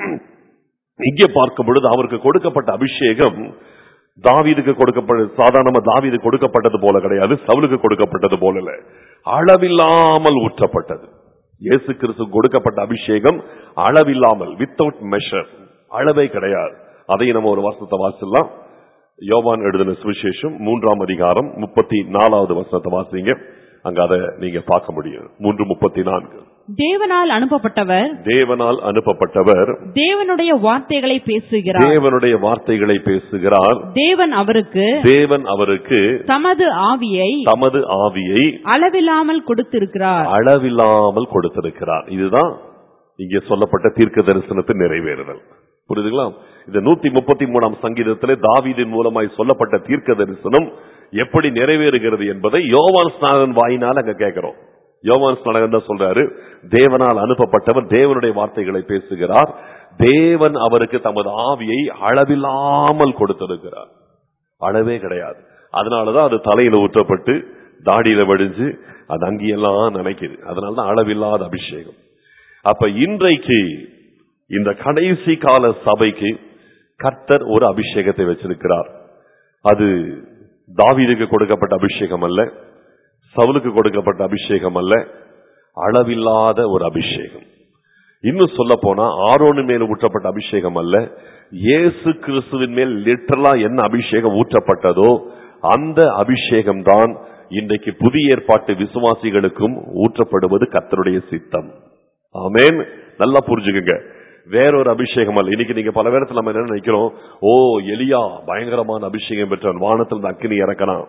S1: இங்கே பார்க்கும் பொழுது அவருக்கு கொடுக்கப்பட்ட அபிஷேகம் தாவீதுக்கு கொடுக்கப்பட்ட சாதாரணமா தாவீது கொடுக்கப்பட்டது போல கிடையாது சவுலுக்கு கொடுக்கப்பட்டது போல இல்ல அளவில்லாமல் ஊற்றப்பட்டது இயேசு கிறிஸ்து கொடுக்கப்பட்ட அபிஷேகம் அளவில்லாமல் வித்தவுட் மெஷர் அளவே கிடையாது அதையும் நம்ம ஒரு வசனத்தை வாசிடலாம் யோவான் எழுதின சுவிசேஷம் மூன்றாம் அதிகாரம் முப்பத்தி நாலாவது வசனத்தை வாசிங்க அங்க அதை நீங்க பார்க்க முடியும் மூன்று முப்பத்தி நான்கு
S2: தேவனால் அனுப்பப்பட்டவர்
S1: தேவனால் அனுப்பப்பட்டவர்
S2: தேவனுடைய வார்த்தைகளை பேசுகிறார்
S1: தேவனுடைய வார்த்தைகளை பேசுகிறார்
S2: தேவன் அவருக்கு
S1: தேவன் அவருக்கு
S2: தமது ஆவியை
S1: தமது ஆவியை
S2: அளவில்லாமல் கொடுத்திருக்கிறார்
S1: அளவில்லாமல் கொடுத்திருக்கிறார் இதுதான் இங்கே சொல்லப்பட்ட தீர்க்க தரிசனத்தின் நிறைவேறுதல் புரியுதுங்களா இந்த நூத்தி முப்பத்தி மூணாம் சங்கீதத்திலே தாவீதின் மூலமாய் சொல்லப்பட்ட தீர்க்க தரிசனம் எப்படி நிறைவேறுகிறது என்பதை யோவான் ஸ்நானகன் வாயினால் அங்க கேட்கிறோம் யோவான் ஸ்நானகன் தான் சொல்றாரு தேவனால் அனுப்பப்பட்டவர் தேவனுடைய வார்த்தைகளை பேசுகிறார் தேவன் அவருக்கு தமது ஆவியை அளவில்லாமல் கொடுத்திருக்கிறார் அளவே கிடையாது அதனாலதான் அது தலையில ஊற்றப்பட்டு தாடியில வடிஞ்சு அது அங்கேயெல்லாம் நினைக்குது அதனாலதான் அளவில்லாத அபிஷேகம் அப்ப இன்றைக்கு இந்த கடைசி கால சபைக்கு கர்த்தர் ஒரு அபிஷேகத்தை வச்சிருக்கிறார் அது தாவீதுக்கு கொடுக்கப்பட்ட அபிஷேகம் அல்ல சவுலுக்கு கொடுக்கப்பட்ட அபிஷேகம் அல்ல அளவில்லாத ஒரு அபிஷேகம் இன்னும் சொல்ல போனா ஆரோனு மேல் ஊற்றப்பட்ட அபிஷேகம் அல்ல இயேசு கிறிஸ்துவின் மேல் லிட்டரலா என்ன அபிஷேகம் ஊற்றப்பட்டதோ அந்த அபிஷேகம் தான் இன்றைக்கு புதிய ஏற்பாட்டு விசுவாசிகளுக்கும் ஊற்றப்படுவது கர்த்தருடைய சித்தம் ஆமென் நல்லா புரிஞ்சுக்குங்க வேறொரு அபிஷேகம் அல்ல இன்னைக்கு நீங்க பல பேரத்துல நம்ம என்ன நினைக்கிறோம் ஓ எலியா பயங்கரமான அபிஷேகம் பெற்றான் வானத்தில் இருந்து அக்கினி இறக்கனான்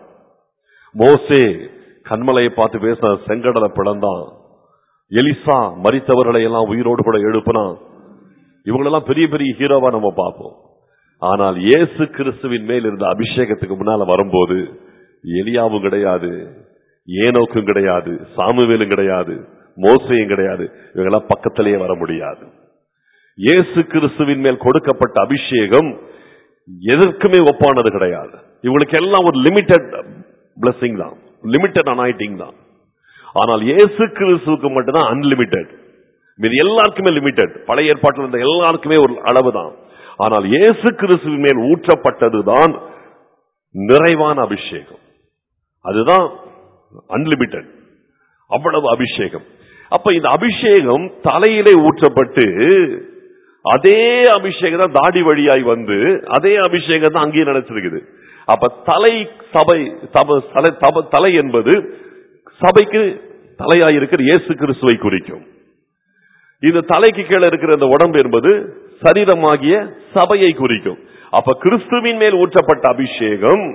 S1: மோசே கண்மலையை பார்த்து பேச செங்கடலை பிளந்தான் எலிசா மரித்தவர்களை எல்லாம் உயிரோடு கூட எழுப்பினான் இவங்களெல்லாம் பெரிய பெரிய ஹீரோவா நம்ம பார்ப்போம் ஆனால் இயேசு கிறிஸ்துவின் மேல் இருந்த அபிஷேகத்துக்கு முன்னால வரும்போது எலியாவும் கிடையாது ஏனோக்கும் கிடையாது சாமுவேலும் கிடையாது மோசையும் கிடையாது இவங்கெல்லாம் பக்கத்திலேயே வர முடியாது இயேசு கிறிஸ்துவின் மேல் கொடுக்கப்பட்ட அபிஷேகம் எதற்குமே ஒப்பானது கிடையாது இவங்களுக்கு எல்லாம் ஒரு லிமிட்டட் blessing தான் லிமிட்டட் அனாயிட்டிங் தான் ஆனால் இயேசு கிறிஸ்துவுக்கு மட்டும்தான் அன்லிமிட்டெட் மீது எல்லாருக்குமே லிமிட்டெட் பழைய ஏற்பாட்டில் இருந்த எல்லாருக்குமே ஒரு அளவு தான் ஆனால் இயேசு கிறிஸ்துவின் மேல் ஊற்றப்பட்டதுதான் நிறைவான அபிஷேகம் அதுதான் அன்லிமிட்டெட் அவ்வளவு அபிஷேகம் அப்ப இந்த அபிஷேகம் தலையிலே ஊற்றப்பட்டு அதே அபிஷேகம் தான் தாடி வழியாய் வந்து அதே அபிஷேகம் தான் அங்கேயே நினைச்சிருக்குது அப்ப தலை சபை சப- தலை- தப- தலை என்பது சபைக்கு தலையாய் இருக்கிற இயேசு கிறிஸ்துவை குறிக்கும் இந்த தலைக்கு கீழே இருக்கிற இந்த உடம்பு என்பது சரீரமாகிய சபையை குறிக்கும் அப்ப கிறிஸ்துவின் மேல் ஊற்றப்பட்ட அபிஷேகம்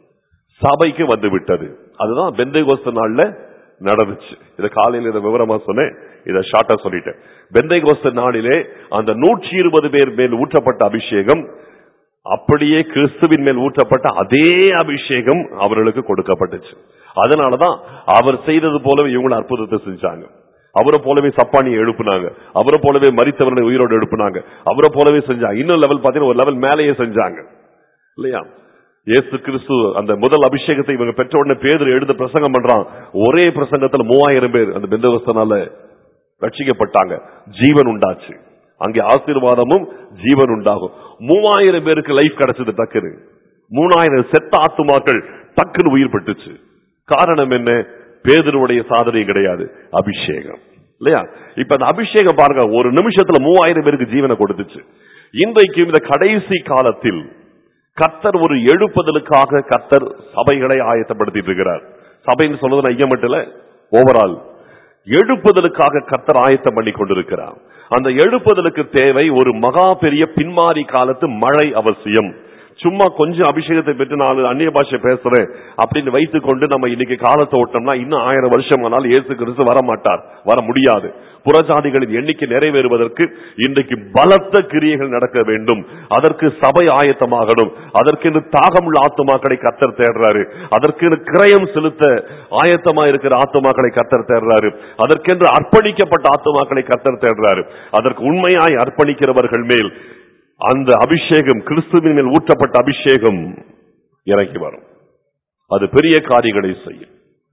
S1: சபைக்கு வந்து விட்டது அதுதான் பெந்தைகோஸ்த நாள்ல நடந்துச்சு இத காலையில இதை விவரமா சொன்னேன் இத ஷார்ட்டா சொல்லிட்டேன் பெந்தைகோஸ்த நாளிலே அந்த நூற்றி இருபது பேர் மேல் ஊற்றப்பட்ட அபிஷேகம் அப்படியே கிறிஸ்துவின் மேல் ஊற்றப்பட்ட அதே அபிஷேகம் அவர்களுக்கு கொடுக்கப்பட்டுச்சு அதனாலதான் அவர் செய்தது போலவே இவங்களும் அற்புதத்தை செஞ்சாங்க அவரை போலவே சப்பானியை எழுப்புனாங்க அவரை போலவே மரித்தவர்களை உயிரோடு எழுப்புனாங்க அவரை போலவே செஞ்சாங்க இன்னும் லெவல் பாத்தீங்கன்னா ஒரு லெவல் மேலேயே செஞ்சாங்க இல்லையா இயேசு கிறிஸ்து அந்த முதல் அபிஷேகத்தை இவங்க பெற்ற உடனே பேதர் எழுத பிரசங்கம் பண்றான் ஒரே பிரசங்கத்துல மூவாயிரம் பேர் அந்த பெந்தவஸ்தனால ரட்சிக்கப்பட்டாங்க ஜீவன் உண்டாச்சு அங்கே ஆசீர்வாதமும் ஜீவன் உண்டாகும் மூவாயிரம் பேருக்கு லைஃப் கிடைச்சது டக்குன்னு மூணாயிரம் செத்த ஆத்துமாக்கள் டக்குன்னு உயிர் பெற்றுச்சு காரணம் என்ன பேதருடைய சாதனை கிடையாது அபிஷேகம் இல்லையா இப்ப அந்த அபிஷேகம் பாருங்க ஒரு நிமிஷத்துல மூவாயிரம் பேருக்கு ஜீவனை கொடுத்துச்சு இன்றைக்கு இந்த கடைசி காலத்தில் கர்த்தர் ஒரு எழுப்புதலுக்காக கர்த்தர் சபைகளை ஆயத்தப்படுத்திட்டு இருக்கிறார் சபைன்னு சொல்றது நான் ஐயம் மட்டும் இல்ல ஓவரால் எழுப்புதலுக்காக கர்த்தர் ஆயத்தம் பண்ணி கொண்டிருக்கிறார் அந்த எழுப்புதலுக்கு தேவை ஒரு மகா பெரிய பின்மாறி காலத்து மழை அவசியம் சும்மா கொஞ்சம் அபிஷேகத்தை பெற்று நான் அந்நிய பாஷை பேசுறேன் அப்படின்னு வைத்துக் கொண்டு நம்ம இன்னைக்கு காலத்தை ஓட்டோம்னா இன்னும் ஆயிரம் வருஷம் ஆனால் இயேசு கிறிஸ்து வர மாட்டார் வர முடியாது புறஜாதிகளின் எண்ணிக்கை நிறைவேறுவதற்கு இன்றைக்கு பலத்த கிரியைகள் நடக்க வேண்டும் அதற்கு சபை ஆயத்தமாகணும் அதற்கென்று தாகமுள்ள ஆத்துமாக்களை கத்தர் தேடுறாரு அதற்கென்று கிரயம் செலுத்த ஆயத்தமா இருக்கிற ஆத்துமாக்களை கத்தர் தேடுறாரு அதற்கென்று அர்ப்பணிக்கப்பட்ட ஆத்துமாக்களை கத்தர் தேடுறாரு அதற்கு உண்மையாய் அர்ப்பணிக்கிறவர்கள் மேல் அந்த அபிஷேகம் கிறிஸ்துவின் மேல் ஊற்றப்பட்ட அபிஷேகம் இறங்கி வரும் அது பெரிய காரியங்களை செய்யும்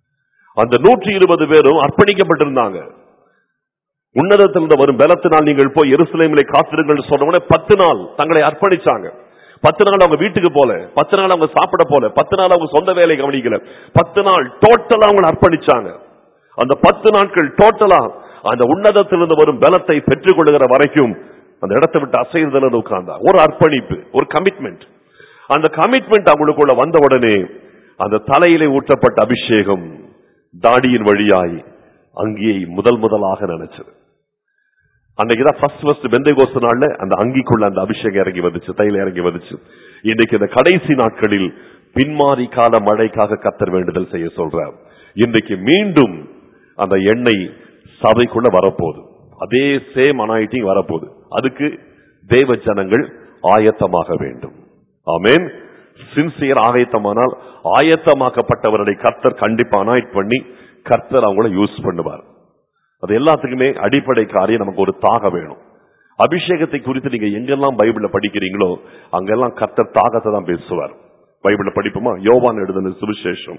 S1: அந்த நூற்றி இருபது பேரும் அர்ப்பணிக்கப்பட்டிருந்தாங்க உன்னதத்திலிருந்து வரும் பலத்தினால் நீங்கள் போய் எருசலேமிலே காத்திருங்கள் சொன்ன உடனே பத்து நாள் தங்களை அர்ப்பணிச்சாங்க பத்து நாள் அவங்க வீட்டுக்கு போல பத்து நாள் அவங்க சாப்பிட போல பத்து நாள் அவங்க சொந்த வேலை கவனிக்கல பத்து நாள் டோட்டலா அவங்க அர்ப்பணிச்சாங்க அந்த பத்து நாட்கள் டோட்டலா அந்த உன்னதத்திலிருந்து வரும் பலத்தை பெற்றுக் கொள்ளுகிற வரைக்கும் அந்த இடத்தை விட்டு அசைதல் உட்கார்ந்தா ஒரு அர்ப்பணிப்பு ஒரு கமிட்மெண்ட் அந்த கமிட்மெண்ட் அவங்களுக்குள்ள வந்த உடனே அந்த தலையிலே ஊற்றப்பட்ட அபிஷேகம் தாடியின் வழியாய் அங்கேயே முதல் முதலாக நினைச்சது அன்னைக்குதான் ஃபர்ஸ்ட் ஃபர்ஸ்ட் பெந்தைகோஸ்து நாள்ல அந்த அங்கிக்குள்ள அந்த அபிஷேகம் இறங்கி வந்துச்சு தைல இறங்கி வந்துச்சு இன்னைக்கு இந்த கடைசி நாட்களில் பின்மாறி கால மழைக்காக கத்தர் வேண்டுதல் செய்ய சொல்றார் இன்றைக்கு மீண்டும் அந்த எண்ணெய் சபைக்குள்ள வரப்போகுது அதே சேம் அனாயிட்டிங் வரப்போகுது அதுக்கு தேவ ஜனங்கள் ஆயத்தமாக வேண்டும் ஆமென் சின்சியர் ஆயத்தமானால் ஆயத்தமாக்கப்பட்டவர்களை கர்த்தர் கண்டிப்பா அனாயிட் பண்ணி கர்த்தர் அவங்கள யூஸ் பண்ணுவார் அது எல்லாத்துக்குமே அடிப்படை காரியம் நமக்கு ஒரு தாக வேணும் அபிஷேகத்தை குறித்து நீங்க எங்கெல்லாம் பைபிள்ல படிக்கிறீங்களோ அங்கெல்லாம் கர்த்தர் தாகத்தை தான் பேசுவார் பைபிள படிப்போமா யோவான் எழுதின சுவிசேஷம்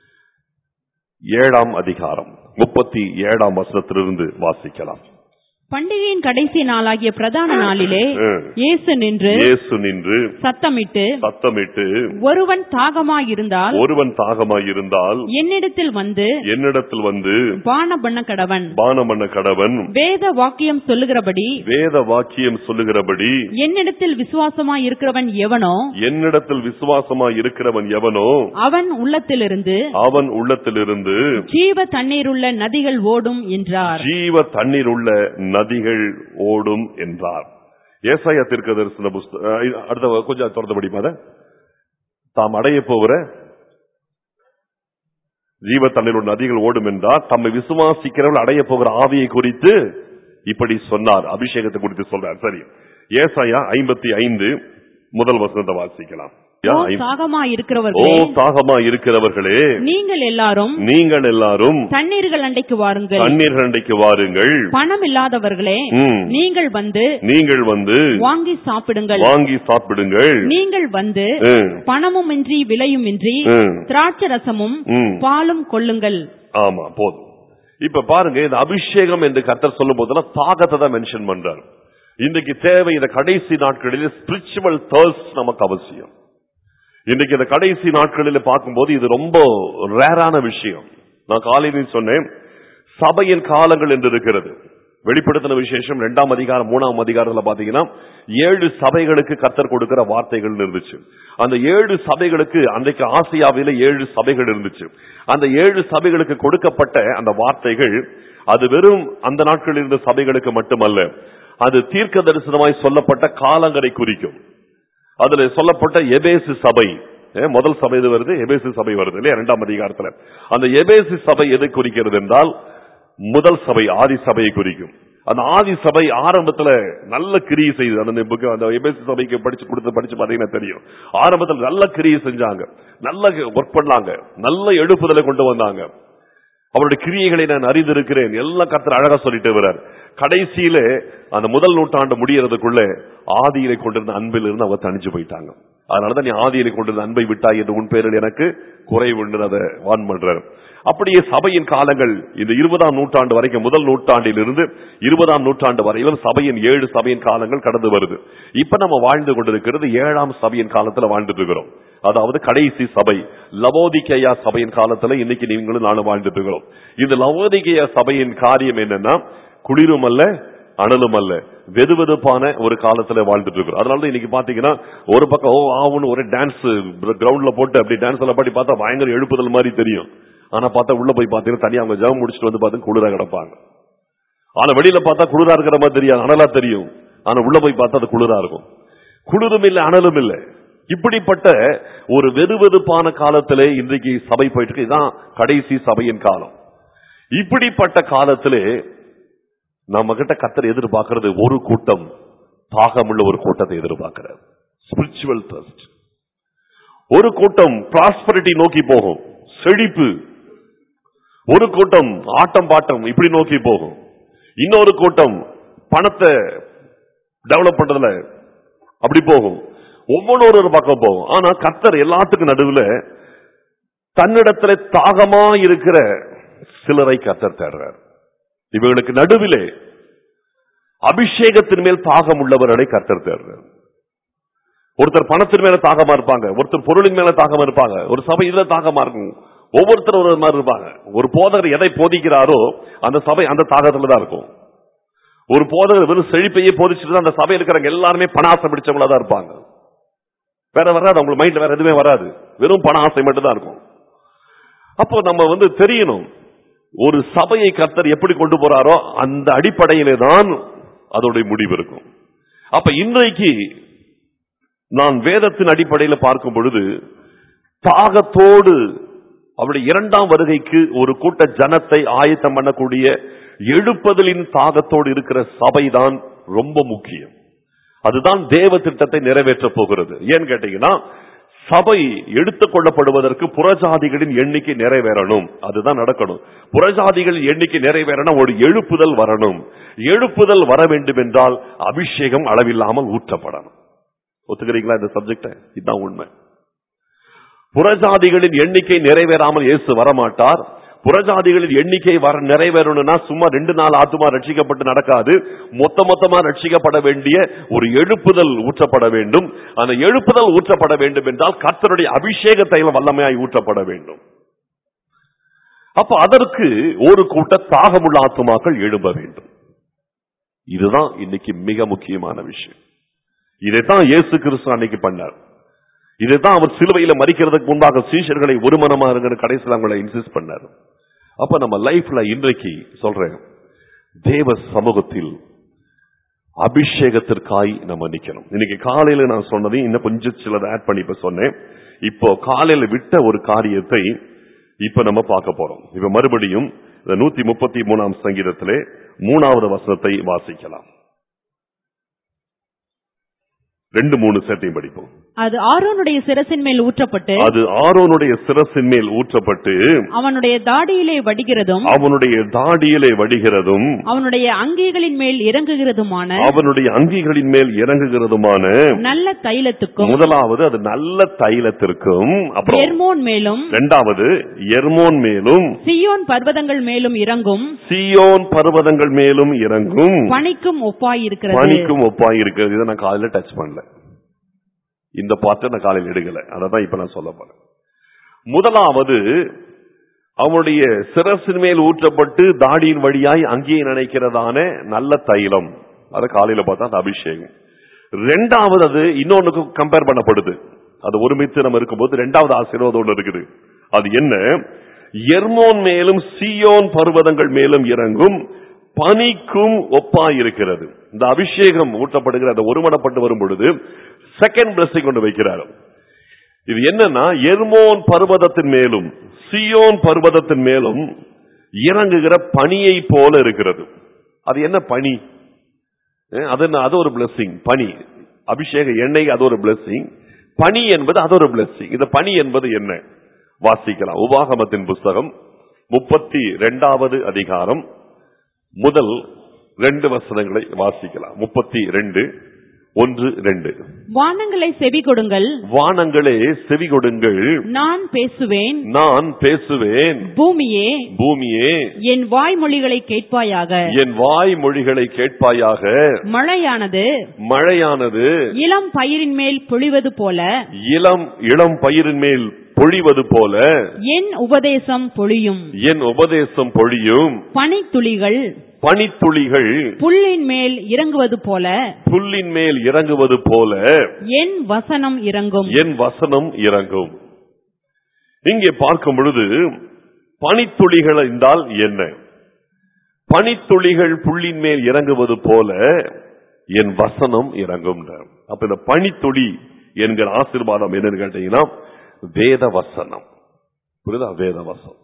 S1: ஏழாம் அதிகாரம் முப்பத்தி ஏழாம் வசனத்திலிருந்து வாசிக்கலாம்
S2: பண்டிகையின் கடைசி நாளாகிய பிரதான நாளிலே
S1: ம்.
S2: இயேசு நின்று
S1: இயேசு நின்று
S2: சத்தமிட்டு
S1: சத்தமிட்டு
S2: ஒருவன் தாகமாயிருந்தால்
S1: ஒருவன் தாகமாயிருந்தால்
S2: என்னிடத்தில் வந்து
S1: என்னிடத்தில் வந்து
S2: பான பண்ண கடவன்
S1: பானமண்ண கடவன்
S2: வேத வாக்கியம் சொல்லுகிறபடி
S1: வேத வாக்கியம் சொல்லுகிறபடி
S2: என்னிடத்தில் விசுவாசமாய் இருக்கிறவன் எவனோ
S1: என்னிடத்தில் விசுவாசமா இருக்கிறவன் எவனோ
S2: அவன் உள்ளத்திலிருந்து
S1: அவன் உள்ளத்திலிருந்து
S2: ஜீவ தண்ணீருள்ள நதிகள் ஓடும் என்றார்
S1: ஜீவ தண்ணீர் உள்ள நதிகள் ஓடும் என்றார் ஏசாயா தீர்க்க தரிசன புஸ்தகம் அடுத்த கொஞ்சம் தொடர்ந்து படிப்பா அதை. தாம் அடைய போகிற ஜீவ தண்ணீர் உள்ள நதிகள் ஓடும் என்றார் தம்மை விசுவாசிக்கிறவர்கள் அடைய போகிற ஆவியை குறித்து இப்படி சொன்னார் அபிஷேகத்தை குறித்து சொல்றார் சரி ஏசாயா ஐம்பத்தி ஐந்து முதல் வசனத்தை வாசிக்கலாம்
S2: ஓ
S1: ஐ-
S2: தாகமாய்
S1: ஓ
S2: இருக்கிறவர்களே
S1: தாகமா இருக்கிறவர்களே
S2: நீங்கள் எல்லாரும்
S1: நீங்கள் எல்லாரும்
S2: தண்ணீர்கள் அண்டைக்கு வாருங்கள்
S1: தண்ணீர் அண்டைக்கு வாருங்கள்
S2: பணம் இல்லாதவர்களே
S1: ம்.
S2: நீங்கள் வந்து
S1: நீங்கள் வந்து
S2: வாங்கி சாப்பிடுங்கள்
S1: வாங்கி சாப்பிடுங்கள்
S2: நீங்கள் வந்து
S1: ம்,
S2: பணமுமின்றி விலையுமின்றி
S1: ம்,
S2: திராட்சை ரசமும்
S1: ம்.
S2: பாலும் கொள்ளுங்கள்
S1: ஆமா போதும் இப்ப பாருங்க இந்த அபிஷேகம் என்று கர்த்தர் சொல்லும் போதெல்லாம் தாகத்தை தான் மென்ஷன் பண்றார் இன்றைக்கு தேவை இந்த கடைசி நாட்களில் ஸ்பிரிச்சுவல் thirst நமக்கு அவசியம் இன்றைக்கு இந்த கடைசி நாட்களில் பார்க்கும்போது இது ரொம்ப ரேரான விஷயம் நான் காலையில் சொன்னேன் சபையின் காலங்கள் என்று இருக்கிறது வெளிப்படுத்தின விசேஷம் இரண்டாம் அதிகாரம் மூணாம் அதிகாரத்துல பாத்தீங்கன்னா ஏழு சபைகளுக்கு கத்தர் கொடுக்கிற வார்த்தைகள் இருந்துச்சு அந்த ஏழு சபைகளுக்கு அன்றைக்கு ஆசியாவில ஏழு சபைகள் இருந்துச்சு அந்த ஏழு சபைகளுக்கு கொடுக்கப்பட்ட அந்த வார்த்தைகள் அது வெறும் அந்த நாட்களில் இருந்த சபைகளுக்கு மட்டுமல்ல அது தீர்க்க தரிசனமாய் சொல்லப்பட்ட காலங்களை குறிக்கும் அதுல சொல்லப்பட்ட எபேசு சபை ஏ, முதல் சபை இது வருது எபேசு சபை வருது இல்லையா இரண்டாம் அதிகாரத்துல அந்த எபேசு சபை எதை குறிக்கிறது என்றால் முதல் சபை ஆதி சபையை குறிக்கும் அந்த ஆதி சபை ஆரம்பத்துல நல்ல கிரியை செய்து அந்த book, அந்த எபேசு சபைக்கு படிச்சு கொடுத்து படிச்சு பாத்தீங்கன்னா தெரியும் ஆரம்பத்துல நல்ல கிரியை செஞ்சாங்க நல்ல ஒர்க் பண்ணாங்க நல்ல எழுப்புதலை கொண்டு வந்தாங்க அவருடைய கிரியைகளை நான் அறிந்திருக்கிறேன் எல்லாம் கர்த்தர் அழகா சொல்லிட்டு வர்றார் கடைசியில அந்த முதல் நூற்றாண்டு முடியறதுக்குள்ள ஆதியிலை கொண்டிருந்த அன்பில் இருந்து அவர் தனிச்சு போயிட்டாங்க அதனாலதான் நீ ஆதியிலை கொண்டிருந்த அன்பை விட்டாய் என்று உன் பேரில் எனக்கு குறைவுண்டு அதை வான் பண்றார் அப்படியே சபையின் காலங்கள் இந்த இருபதாம் நூற்றாண்டு வரைக்கும் முதல் நூற்றாண்டில் இருந்து இருபதாம் நூற்றாண்டு வரையிலும் சபையின் ஏழு சபையின் காலங்கள் கடந்து வருது இப்ப நம்ம வாழ்ந்து கொண்டிருக்கிறது ஏழாம் சபையின் காலத்துல வாழ்ந்துட்டு இருக்கிறோம் அதாவது கடைசி சபை லவோதிகேயா சபையின் காலத்துல இன்னைக்கு நீங்களும் நானும் வாழ்ந்துட்டு இருக்கிறோம் இந்த லவோதிகேயா சபையின் காரியம் என்னன்னா குளிரும் அல்ல அனலும் அல்ல வெதுவெதுப்பான ஒரு காலத்துல வாழ்ந்துட்டு இருக்கிறோம் அதனால இன்னைக்கு பாத்தீங்கன்னா ஒரு பக்கம் ஓ ஆவுன்னு ஒரு டான்ஸ் கிரவுண்ட்ல போட்டு அப்படி டான்ஸ் எல்லாம் பாடி பார்த்தா பயங்கர எழுப்புதல் மாதிரி தெரியும் ஆனா பார்த்தா உள்ள போய் பாத்தீங்கன்னா தனியா அவங்க ஜெபம் முடிச்சுட்டு வந்து பார்த்தா குளிரா கிடப்பாங்க ஆனா வெளியில பார்த்தா குளிரா இருக்கிற மாதிரி தெரியாது அனலா தெரியும் ஆனா உள்ள போய் பார்த்தா அது குளிரா இருக்கும் குளிரும் இல்ல அனலும் இல்ல இப்படிப்பட்ட ஒரு வெதுவெதுப்பான காலத்திலே இன்றைக்கு சபை போயிட்டு இருக்கு இதுதான் கடைசி சபையின் காலம் இப்படிப்பட்ட காலத்திலே நம்ம கிட்ட கத்தர் எதிர்பார்க்கிறது ஒரு கூட்டம் தாகமுள்ள ஒரு கூட்டத்தை எதிர்பார்க்கிறார் ஸ்பிரிச்சுவல் thirst ஒரு கூட்டம் ப்ராஸ்பரிட்டி நோக்கி போகும் செழிப்பு ஒரு கூட்டம் ஆட்டம் பாட்டம் இப்படி நோக்கி போகும் இன்னொரு கூட்டம் பணத்தை டெவலப் பண்றதுல அப்படி போகும் ஒவ்வொரு ஒரு பக்கம் போகும் ஆனா கத்தர் எல்லாத்துக்கும் நடுவுல தன்னிடத்துல தாகமா இருக்கிற சிலரை கத்தர் தேடுறார் இவர்களுக்கு நடுவிலே அபிஷேகத்தின் மேல் தாகம் உள்ளவர்களை கத்தர் தேடுறார் ஒருத்தர் பணத்தின் மேல தாகமா இருப்பாங்க ஒருத்தர் பொருளின் மேல தாகமா இருப்பாங்க ஒரு சபை இதுல தாகமா இருக்கும் ஒவ்வொருத்தரும் ஒரு மாதிரி இருப்பாங்க ஒரு போதகர் எதை போதிக்கிறாரோ அந்த சபை அந்த தாகத்துல தான் இருக்கும் ஒரு போதகர் வெறும் செழிப்பையே போதிச்சுட்டு தான் அந்த சபையில் இருக்கிறவங்க எல்லாருமே பணாசை பிடிச்சவங்களா தான் இருப்பாங்க வேற வராது அவங்க மைண்ட்ல வேற எதுவுமே வராது வெறும் பண ஆசை மட்டும் தான் இருக்கும் அப்போ நம்ம வந்து தெரியணும் ஒரு சபையை கர்த்தர் எப்படி கொண்டு போறாரோ அந்த அடிப்படையிலே தான் அதோடைய முடிவு இருக்கும் அப்ப இன்றைக்கு நான் வேதத்தின் அடிப்படையில் பார்க்கும் பொழுது தாகத்தோடு அவருடைய இரண்டாம் வருகைக்கு ஒரு கூட்ட ஜனத்தை ஆயத்தம் பண்ணக்கூடிய எழுப்புதலின் தாகத்தோடு இருக்கிற சபைதான் ரொம்ப முக்கியம் அதுதான் தேவ திட்டத்தை நிறைவேற்றப் போகிறது ஏன்னு கேட்டீங்கன்னா சபை எடுத்துக் கொள்ளப்படுவதற்கு புறஜாதிகளின் எண்ணிக்கை நிறைவேறணும் அதுதான் நடக்கணும் புறஜாதிகளின் எண்ணிக்கை நிறைவேறணும் ஒரு எழுப்புதல் வரணும் எழுப்புதல் வர வேண்டும் என்றால் அபிஷேகம் அளவில்லாமல் ஊற்றப்படணும் ஒத்துக்கிறீங்களா இந்த சப்ஜெக்ட இதுதான் உண்மை புறஜாதிகளின் எண்ணிக்கை நிறைவேறாமல் இயேசு வரமாட்டார் புறஜாதிகளின் எண்ணிக்கை வர நிறைவேறணும்னா சும்மா ரெண்டு நாள் ஆத்துமா ரட்சிக்கப்பட்டு நடக்காது மொத்த மொத்தமா ரட்சிக்கப்பட வேண்டிய ஒரு எழுப்புதல் ஊற்றப்பட வேண்டும் அந்த எழுப்புதல் ஊற்றப்பட வேண்டும் என்றால் கர்த்தருடைய அபிஷேக தைலம் வல்லமையாய் ஊற்றப்பட வேண்டும் அப்ப அதற்கு ஒரு கூட்ட தாகமுள்ள ஆத்துமாக்கள் எழும்ப வேண்டும் இதுதான் இன்னைக்கு மிக முக்கியமான விஷயம் இதைத்தான் இயேசு கிறிஸ்து அன்னைக்கு பண்ணார் இதைத்தான் அவர் சிலுவையில மறிக்கிறதுக்கு முன்பாக சீஷர்களை ஒரு மனமா இருக்கிற கடைசியில் அவங்களை இன்சிஸ்ட் பண்ணார் அப்ப நம்ம லைஃப்ல இன்றைக்கு சொல்றேன் தேவ சமூகத்தில் அபிஷேகத்திற்காய் நம்ம நிக்கணும் இன்னைக்கு காலையில நான் சொன்னதையும் இன்னும் கொஞ்சம் சிலதை ஆட் பண்ணி இப்ப சொன்னேன் இப்போ காலையில விட்ட ஒரு காரியத்தை இப்ப நம்ம பார்க்க போறோம் இப்ப மறுபடியும் இந்த நூத்தி முப்பத்தி மூணாம் சங்கீதத்திலே மூணாவது வசனத்தை வாசிக்கலாம் ரெண்டு மூணு சேர்த்தையும் படிப்போம்
S2: அது ஆரோனுடைய சிரசின் மேல் ஊற்றப்பட்டு
S1: அது ஆரோனுடைய சிரசின் மேல் ஊற்றப்பட்டு
S2: அவனுடைய தாடியிலே வடிகிறதும்
S1: அவனுடைய தாடியிலே வடிகிறதும்
S2: அவனுடைய அங்கிகளின் மேல் இறங்குகிறதுமான
S1: அவனுடைய அங்கிகளின் மேல் இறங்குகிறதுமான
S2: நல்ல தைலத்துக்கும்
S1: முதலாவது அது நல்ல தைலத்திற்கும் அப்புறம்
S2: எர்மோன் மேலும்
S1: இரண்டாவது எர்மோன் மேலும்
S2: சியோன் பர்வதங்கள் மேலும் இறங்கும்
S1: சியோன் பர்வதங்கள் மேலும் இறங்கும்
S2: பனிக்கும் ஒப்பாயிருக்கிறது
S1: பனிக்கும் ஒப்பாய் இருக்கிறது இதை நான் காலையில டச் பண்ணல இந்த பாட்டை நான் காலையில் எடுக்கல அதை தான் இப்ப நான் சொல்ல போறேன் முதலாவது அவனுடைய சிரசின் மேல் ஊற்றப்பட்டு தாடியின் வழியாய் அங்கேயே நினைக்கிறதான நல்ல தைலம் அதை காலையில பார்த்தா அது அபிஷேகம் ரெண்டாவது அது இன்னொன்னுக்கு கம்பேர் பண்ணப்படுது அது ஒருமித்து நம்ம இருக்கும்போது ரெண்டாவது ஆசீர்வாதம் ஒன்று இருக்குது அது என்ன எர்மோன் மேலும் சியோன் பர்வதங்கள் மேலும் இறங்கும் பனிக்கும் ஒப்பாயிருக்கிறது இந்த அபிஷேகம் ஊட்டப்படுகிற அந்த ஒருமனப்பட்டு வரும் பொழுது செகண்ட் பிளஸிங் கொண்டு வைக்கிறார் இது என்னன்னா எர்மோன் பர்வதத்தின் மேலும் சியோன் பர்வதத்தின் மேலும் இறங்குகிற பனியை போல இருக்கிறது அது என்ன பனி அஹ் அது என்ன? அது ஒரு பிளஸிங் பனி அபிஷேக எண்ணெய் அது ஒரு பிளஸிங் பனி என்பது அது ஒரு பிளஸிங் இந்த பனி என்பது என்ன வாசிக்கலாம் உபாகமத்தின் புஸ்தகம் முப்பத்தி ரெண்டாவது அதிகாரம் முதல் ரெண்டு வசனங்களை வாசிக்கலாம் முப்பத்தி ரெண்டு ஒன்று ரெண்டு
S2: வானங்களை செவி கொடுங்கள்
S1: வானங்களே செவி கொடுங்கள்
S2: நான் பேசுவேன்
S1: நான் பேசுவேன்
S2: பூமியே
S1: பூமியே
S2: என் வாய்மொழிகளை கேட்பாயாக
S1: என் வாய் மொழிகளை கேட்பாயாக
S2: மழையானது
S1: மழையானது
S2: இளம் பயிரின் மேல் பொழிவது போல
S1: இளம் இளம் பயிரின் மேல் பொழிவது போல
S2: என் உபதேசம் பொழியும்
S1: என் உபதேசம் பொழியும்
S2: பனித்துளிகள்
S1: பனித்துளிகள்
S2: புல்லின் மேல் இறங்குவது போல
S1: புல்லின் மேல் இறங்குவது போல
S2: என் வசனம் இறங்கும்
S1: என் வசனம் இறங்கும் இங்கே பார்க்கும் பொழுது பனித்துளிகள் என்றால் என்ன பனித்துளிகள் புல்லின் மேல் இறங்குவது போல என் வசனம் இறங்கும் அப்ப இந்த பனித்துளி என்கிற ஆசீர்வாதம் என்னன்னு கேட்டீங்கன்னா வேத வசனம் புரியுதா வேத வசனம்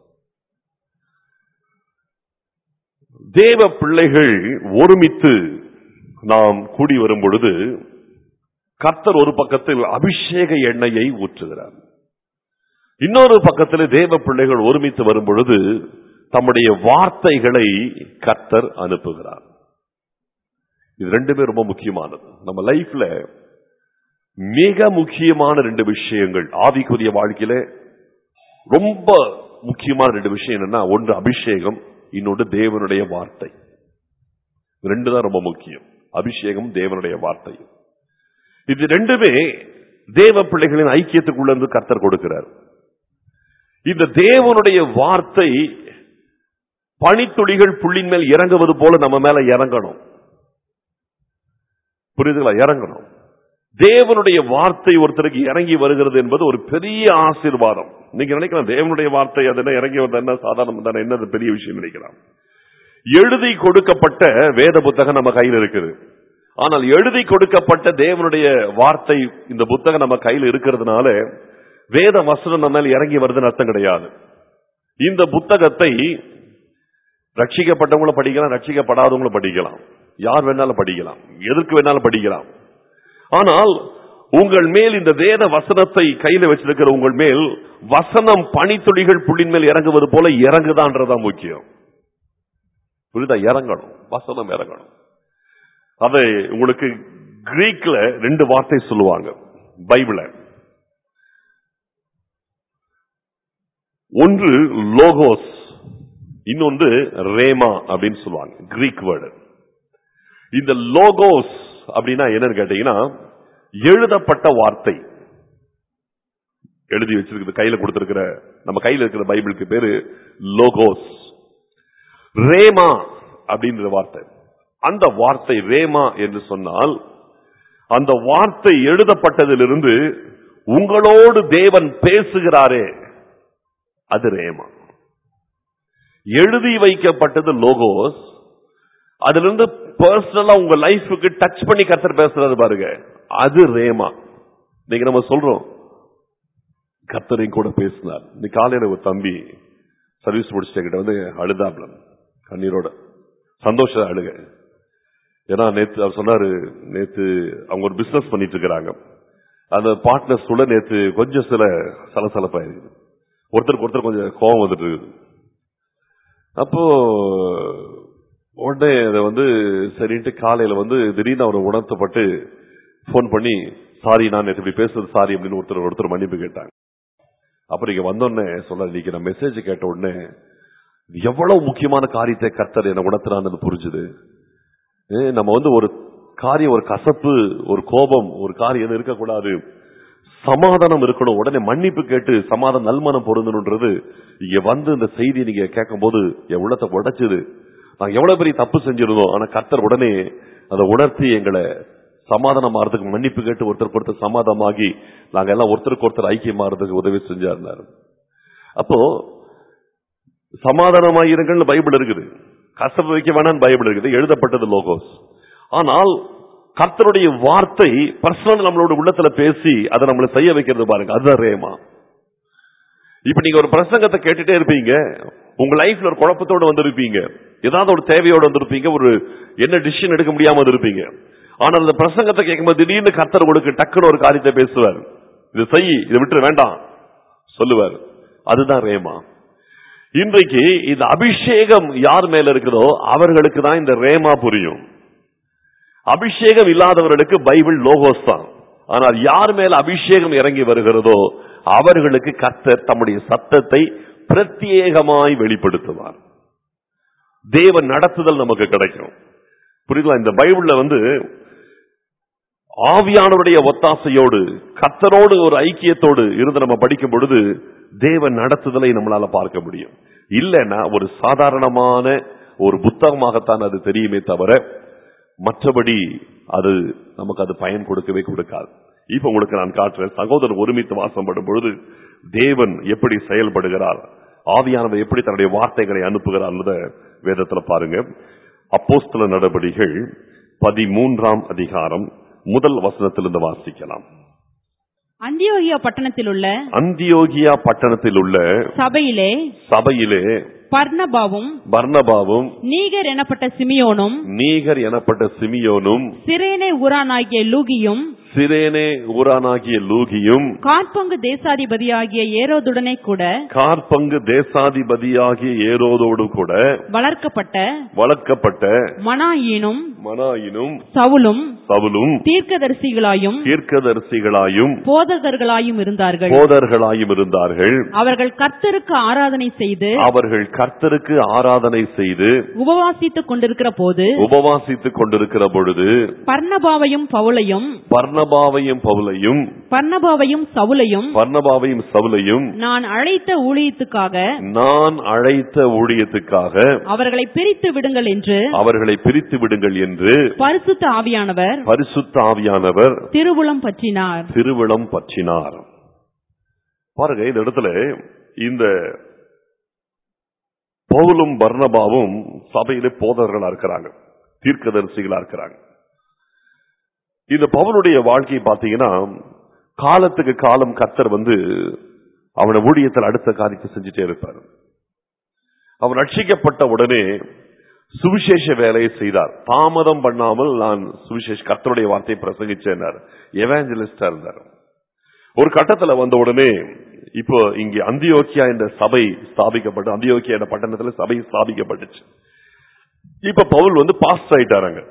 S1: தேவ பிள்ளைகள் ஒருமித்து நாம் கூடி வரும் பொழுது கர்த்தர் ஒரு பக்கத்தில் அபிஷேக எண்ணெயை ஊற்றுகிறார் இன்னொரு பக்கத்தில் தேவ பிள்ளைகள் ஒருமித்து வரும் பொழுது தம்முடைய வார்த்தைகளை கர்த்தர் அனுப்புகிறார் இது ரெண்டுமே ரொம்ப முக்கியமானது நம்ம லைஃப்ல மிக முக்கியமான ரெண்டு விஷயங்கள் ஆவிக்குரிய வாழ்க்கையில ரொம்ப முக்கியமான ரெண்டு விஷயம் என்னன்னா ஒன்று அபிஷேகம் இன்னொன்று தேவனுடைய வார்த்தை இது ரெண்டு தான் ரொம்ப முக்கியம் அபிஷேகம் தேவனுடைய வார்த்தை இது ரெண்டுமே தேவ பிள்ளைகளின் ஐக்கியத்துக்குள்ள இருந்து கர்த்தர் கொடுக்கிறார் இந்த தேவனுடைய வார்த்தை பனித்துளிகள் புள்ளின் மேல் இறங்குவது போல நம்ம மேல இறங்கணும் புரியுதுங்களா இறங்கணும் தேவனுடைய வார்த்தை ஒருத்தருக்கு இறங்கி வருகிறது என்பது ஒரு பெரிய ஆசீர்வாதம் நீங்க நினைக்கலாம் தேவனுடைய வார்த்தை அது என்ன இறங்கி வந்த என்ன சாதாரணம் தானே என்ன அது பெரிய விஷயம் நினைக்கலாம் எழுதி கொடுக்கப்பட்ட வேத புத்தகம் நம்ம கையில் இருக்குது ஆனால் எழுதி கொடுக்கப்பட்ட தேவனுடைய வார்த்தை இந்த புத்தகம் நம்ம கையில் இருக்கிறதுனால வேத வசனம் நம்ம மேல இறங்கி வருதுன்னு அர்த்தம் கிடையாது இந்த புத்தகத்தை ரட்சிக்கப்பட்டவங்களும் படிக்கலாம் ரட்சிக்கப்படாதவங்களும் படிக்கலாம் யார் வேணாலும் படிக்கலாம் எதற்கு வேணாலும் படிக்கலாம் ஆனால் உங்கள் மேல் இந்த வேத வசனத்தை கையில வச்சிருக்கிற உங்கள் மேல் வசனம் பனித்துளிகள் புள்ளின் மேல் இறங்குவது போல இறங்குதான்றதான் முக்கியம் புரியுதா இறங்கணும் வசனம் இறங்கணும் அதை உங்களுக்கு கிரீக்ல ரெண்டு வார்த்தை சொல்லுவாங்க பைபிள ஒன்று லோகோஸ் இன்னொன்று ரேமா அப்படின்னு சொல்லுவாங்க கிரீக் வேர்டு இந்த லோகோஸ் அப்படின்னா என்னன்னு கேட்டீங்கன்னா எழுதப்பட்ட வார்த்தை எழுதி வச்சிருக்கிறது கையில கொடுத்திருக்கிற நம்ம கையில இருக்கிற பைபிளுக்கு பேரு லோகோஸ் ரேமா அப்படின்ற வார்த்தை அந்த வார்த்தை ரேமா என்று சொன்னால் அந்த வார்த்தை எழுதப்பட்டதிலிருந்து உங்களோடு தேவன் பேசுகிறாரே அது ரேமா எழுதி வைக்கப்பட்டது லோகோஸ் அதுல இருந்து பர்சனலா உங்க லைஃபுக்கு டச் பண்ணி கத்தர் பேசுறது பாருங்க அது ரேமா நீங்க நம்ம சொல்றோம் கத்தரையும் கூட பேசினார் இந்த காலையில ஒரு தம்பி சர்வீஸ் முடிச்சிட்ட கிட்ட வந்து அழுதாப்ல கண்ணீரோட சந்தோஷ அழுக ஏன்னா நேத்து அவர் சொன்னாரு நேத்து அவங்க ஒரு பிசினஸ் பண்ணிட்டு இருக்கிறாங்க அந்த பார்ட்னர்ஸ் கூட நேத்து கொஞ்சம் சில சலசலப்பா இருக்குது ஒருத்தருக்கு ஒருத்தர் கொஞ்சம் கோபம் வந்துட்டு இருக்குது அப்போ உடனே அதை வந்து சரின்ட்டு காலையில வந்து திடீர்னு அவரை உணர்த்தப்பட்டு ஃபோன் பண்ணி சாரி நான் நேத்து இப்படி பேசுறது சாரி அப்படின்னு ஒருத்தர் ஒருத்தர் மன்னிப்பு கேட்டாங்க அப்புறம் இங்க வந்தோடனே சொல்ல இன்னைக்கு நான் மெசேஜ் கேட்ட உடனே இது எவ்வளவு முக்கியமான காரியத்தை கர்த்தர் என்ன உணர்த்துறான்னு புரிஞ்சுது ஏ, நம்ம வந்து ஒரு காரியம் ஒரு கசப்பு ஒரு கோபம் ஒரு காரியம் எதுவும் இருக்கக்கூடாது சமாதானம் இருக்கணும் உடனே மன்னிப்பு கேட்டு சமாதானம் நல்மனம் பொருந்தணுன்றது இங்க வந்து இந்த செய்தி நீங்க கேட்கும்போது என் உள்ளத்தை உடைச்சுது நாங்க எவ்வளவு பெரிய தப்பு செஞ்சிருந்தோம் ஆனா கர்த்தர் உடனே அதை உணர்த்தி எங்களை சமாதானம் ஆறதுக்கு மன்னிப்பு கேட்டு ஒருத்தருக்கு ஒருத்தர் சமாதானமாகி நாங்க எல்லாம் ஒருத்தருக்கு ஒருத்தர் ஐக்கியமாறதுக்கு உதவி செஞ்சாருனாரு அப்போ சமாதானமாயிருங்கள்னு பைபிள் இருக்குது கசப்பு வைக்க வேணாம்னு பைபிள் இருக்குது எழுதப்பட்டது லோகோஸ் ஆனால் கர்த்தருடைய வார்த்தை பர்சனல் நம்மளோட உள்ளத்துல பேசி அதை நம்மளை செய்ய வைக்கிறது பாருங்க அதுதான் ரேமா இப்ப நீங்க ஒரு பிரசங்கத்தை கேட்டுட்டே இருப்பீங்க உங்க லைஃப்ல ஒரு குழப்பத்தோட வந்திருப்பீங்க ஏதாவது ஒரு தேவையோட வந்திருப்பீங்க ஒரு என்ன டிசிஷன் எடுக்க முடியாம வந்திருப்பீங்க ஆனா அந்த பிரசங்கத்தை கேட்கும்போது திடீர்னு கர்த்தர் உங்களுக்கு டக்குன்னு ஒரு காரியத்தை பேசுவார் இது செய் இதை விட்டு வேண்டாம் சொல்லுவார் அதுதான் ரேமா இன்றைக்கு இந்த அபிஷேகம் யார் மேல இருக்குதோ அவர்களுக்கு தான் இந்த ரேமா புரியும் அபிஷேகம் இல்லாதவர்களுக்கு பைபிள் லோகோஸ் தான் ஆனால் யார் மேல அபிஷேகம் இறங்கி வருகிறதோ அவர்களுக்கு கர்த்தர் தம்முடைய சத்தத்தை பிரத்யேகமாய் வெளிப்படுத்துவார் தேவ நடத்துதல் நமக்கு கிடைக்கும் புரியுதா இந்த பைபிள்ல வந்து ஆவியானவருடைய ஒத்தாசையோடு கர்த்தரோடு ஒரு ஐக்கியத்தோடு இருந்து நம்ம படிக்கும் பொழுது தேவ நடத்துதலை நம்மளால பார்க்க முடியும் இல்லைன்னா ஒரு சாதாரணமான ஒரு புத்தகமாகத்தான் அது தெரியுமே தவிர மற்றபடி அது நமக்கு அது பயன் கொடுக்கவே கொடுக்காது இப்ப உங்களுக்கு நான் காட்டுறேன் சகோதரர் ஒருமித்து வாசம் படும் பொழுது தேவன் எப்படி செயல்படுகிறார் ஆவியானவர் எப்படி தன்னுடைய வார்த்தைகளை அனுப்புகிறார் வேதத்துல பாருங்க அப்போஸ்தல நடபடிகள் பதிமூன்றாம் அதிகாரம் முதல் வசனத்திலிருந்து வாசிக்கலாம்
S2: அந்தியோகியா பட்டணத்தில் உள்ள
S1: அந்தியோகியா பட்டணத்தில் உள்ள
S2: சபையிலே
S1: சபையிலே
S2: பர்ணபாவும்
S1: பர்னபாவும்
S2: நீகர் எனப்பட்ட சிமியோனும்
S1: நீகர் எனப்பட்ட சிமியோனும்
S2: சிரேனே ஊரானாகிய லூகியும்
S1: சிரேனே ஊரானாகிய லூகியும்
S2: காற்பங்கு தேசாதிபதியாகிய ஏரோதுடனே கூட
S1: கார்பங்கு தேசாதிபதியாகிய ஏரோதோடு கூட
S2: வளர்க்கப்பட்ட
S1: வளர்க்கப்பட்ட
S2: மனாயினும்
S1: மனாயினும்
S2: சவுலும்
S1: சவுலும்
S2: தீர்க்கதரிசிகளாயும்
S1: தீர்க்கதரிசிகளாயும்
S2: போதகர்களாயும் இருந்தார்கள்
S1: போதர்களாயும் இருந்தார்கள்
S2: அவர்கள் கர்த்தருக்கு ஆராதனை செய்து
S1: அவர்கள் கர்த்தருக்கு ஆராதனை செய்து
S2: உபவாசித்துக் கொண்டிருக்கிற போது
S1: உபவாசித்துக் கொண்டிருக்கிற பொழுது
S2: பர்ணபாவையும் பவுலையும்
S1: பர்ணபாவையும் பவுலையும்
S2: பர்ணபாவையும் சவுலையும்
S1: பர்ணபாவையும் சவுலையும்
S2: நான் அழைத்த ஊழியத்துக்காக
S1: நான் அழைத்த ஊழியத்துக்காக
S2: அவர்களை பிரித்து விடுங்கள் என்று
S1: அவர்களை பிரித்து விடுங்கள் என்று
S2: பரிசுத்த ஆவியானவர்
S1: பரிசுத்த ஆவியானவர்
S2: திருவுளம் பற்றினார்
S1: திருவிழம் பற்றினார் பாருங்க இந்த இடத்துல இந்த பவுலும் பர்ணபாவும் சபையிலே போதர்களா இருக்கிறாங்க தீர்க்கதரிசிகளா இருக்கிறாங்க இந்த பவுலுடைய வாழ்க்கையை பார்த்தீங்கன்னா காலத்துக்கு காலம் கத்தர் வந்து அவன ஊழியத்தில் அடுத்த காரியத்தை செஞ்சுட்டே இருப்பார் அவன் ரட்சிக்கப்பட்ட உடனே சுவிசேஷ வேலையை செய்தார் தாமதம் பண்ணாமல் நான் சுவிசேஷ கர்த்தருடைய வார்த்தையை பிரசங்கிச்சேன் எவாஞ்சலிஸ்டா இருந்தார் ஒரு கட்டத்துல வந்த உடனே இப்போ இங்க அந்தியோக்கியா என்ற சபை ஸ்தாபிக்கப்பட்டு அந்தியோக்கியா என்ற பட்டணத்துல சபை ஸ்தாபிக்கப்பட்டுச்சு இப்ப பவுல் வந்து பாஸ்ட் ஆயிட்டாராங்க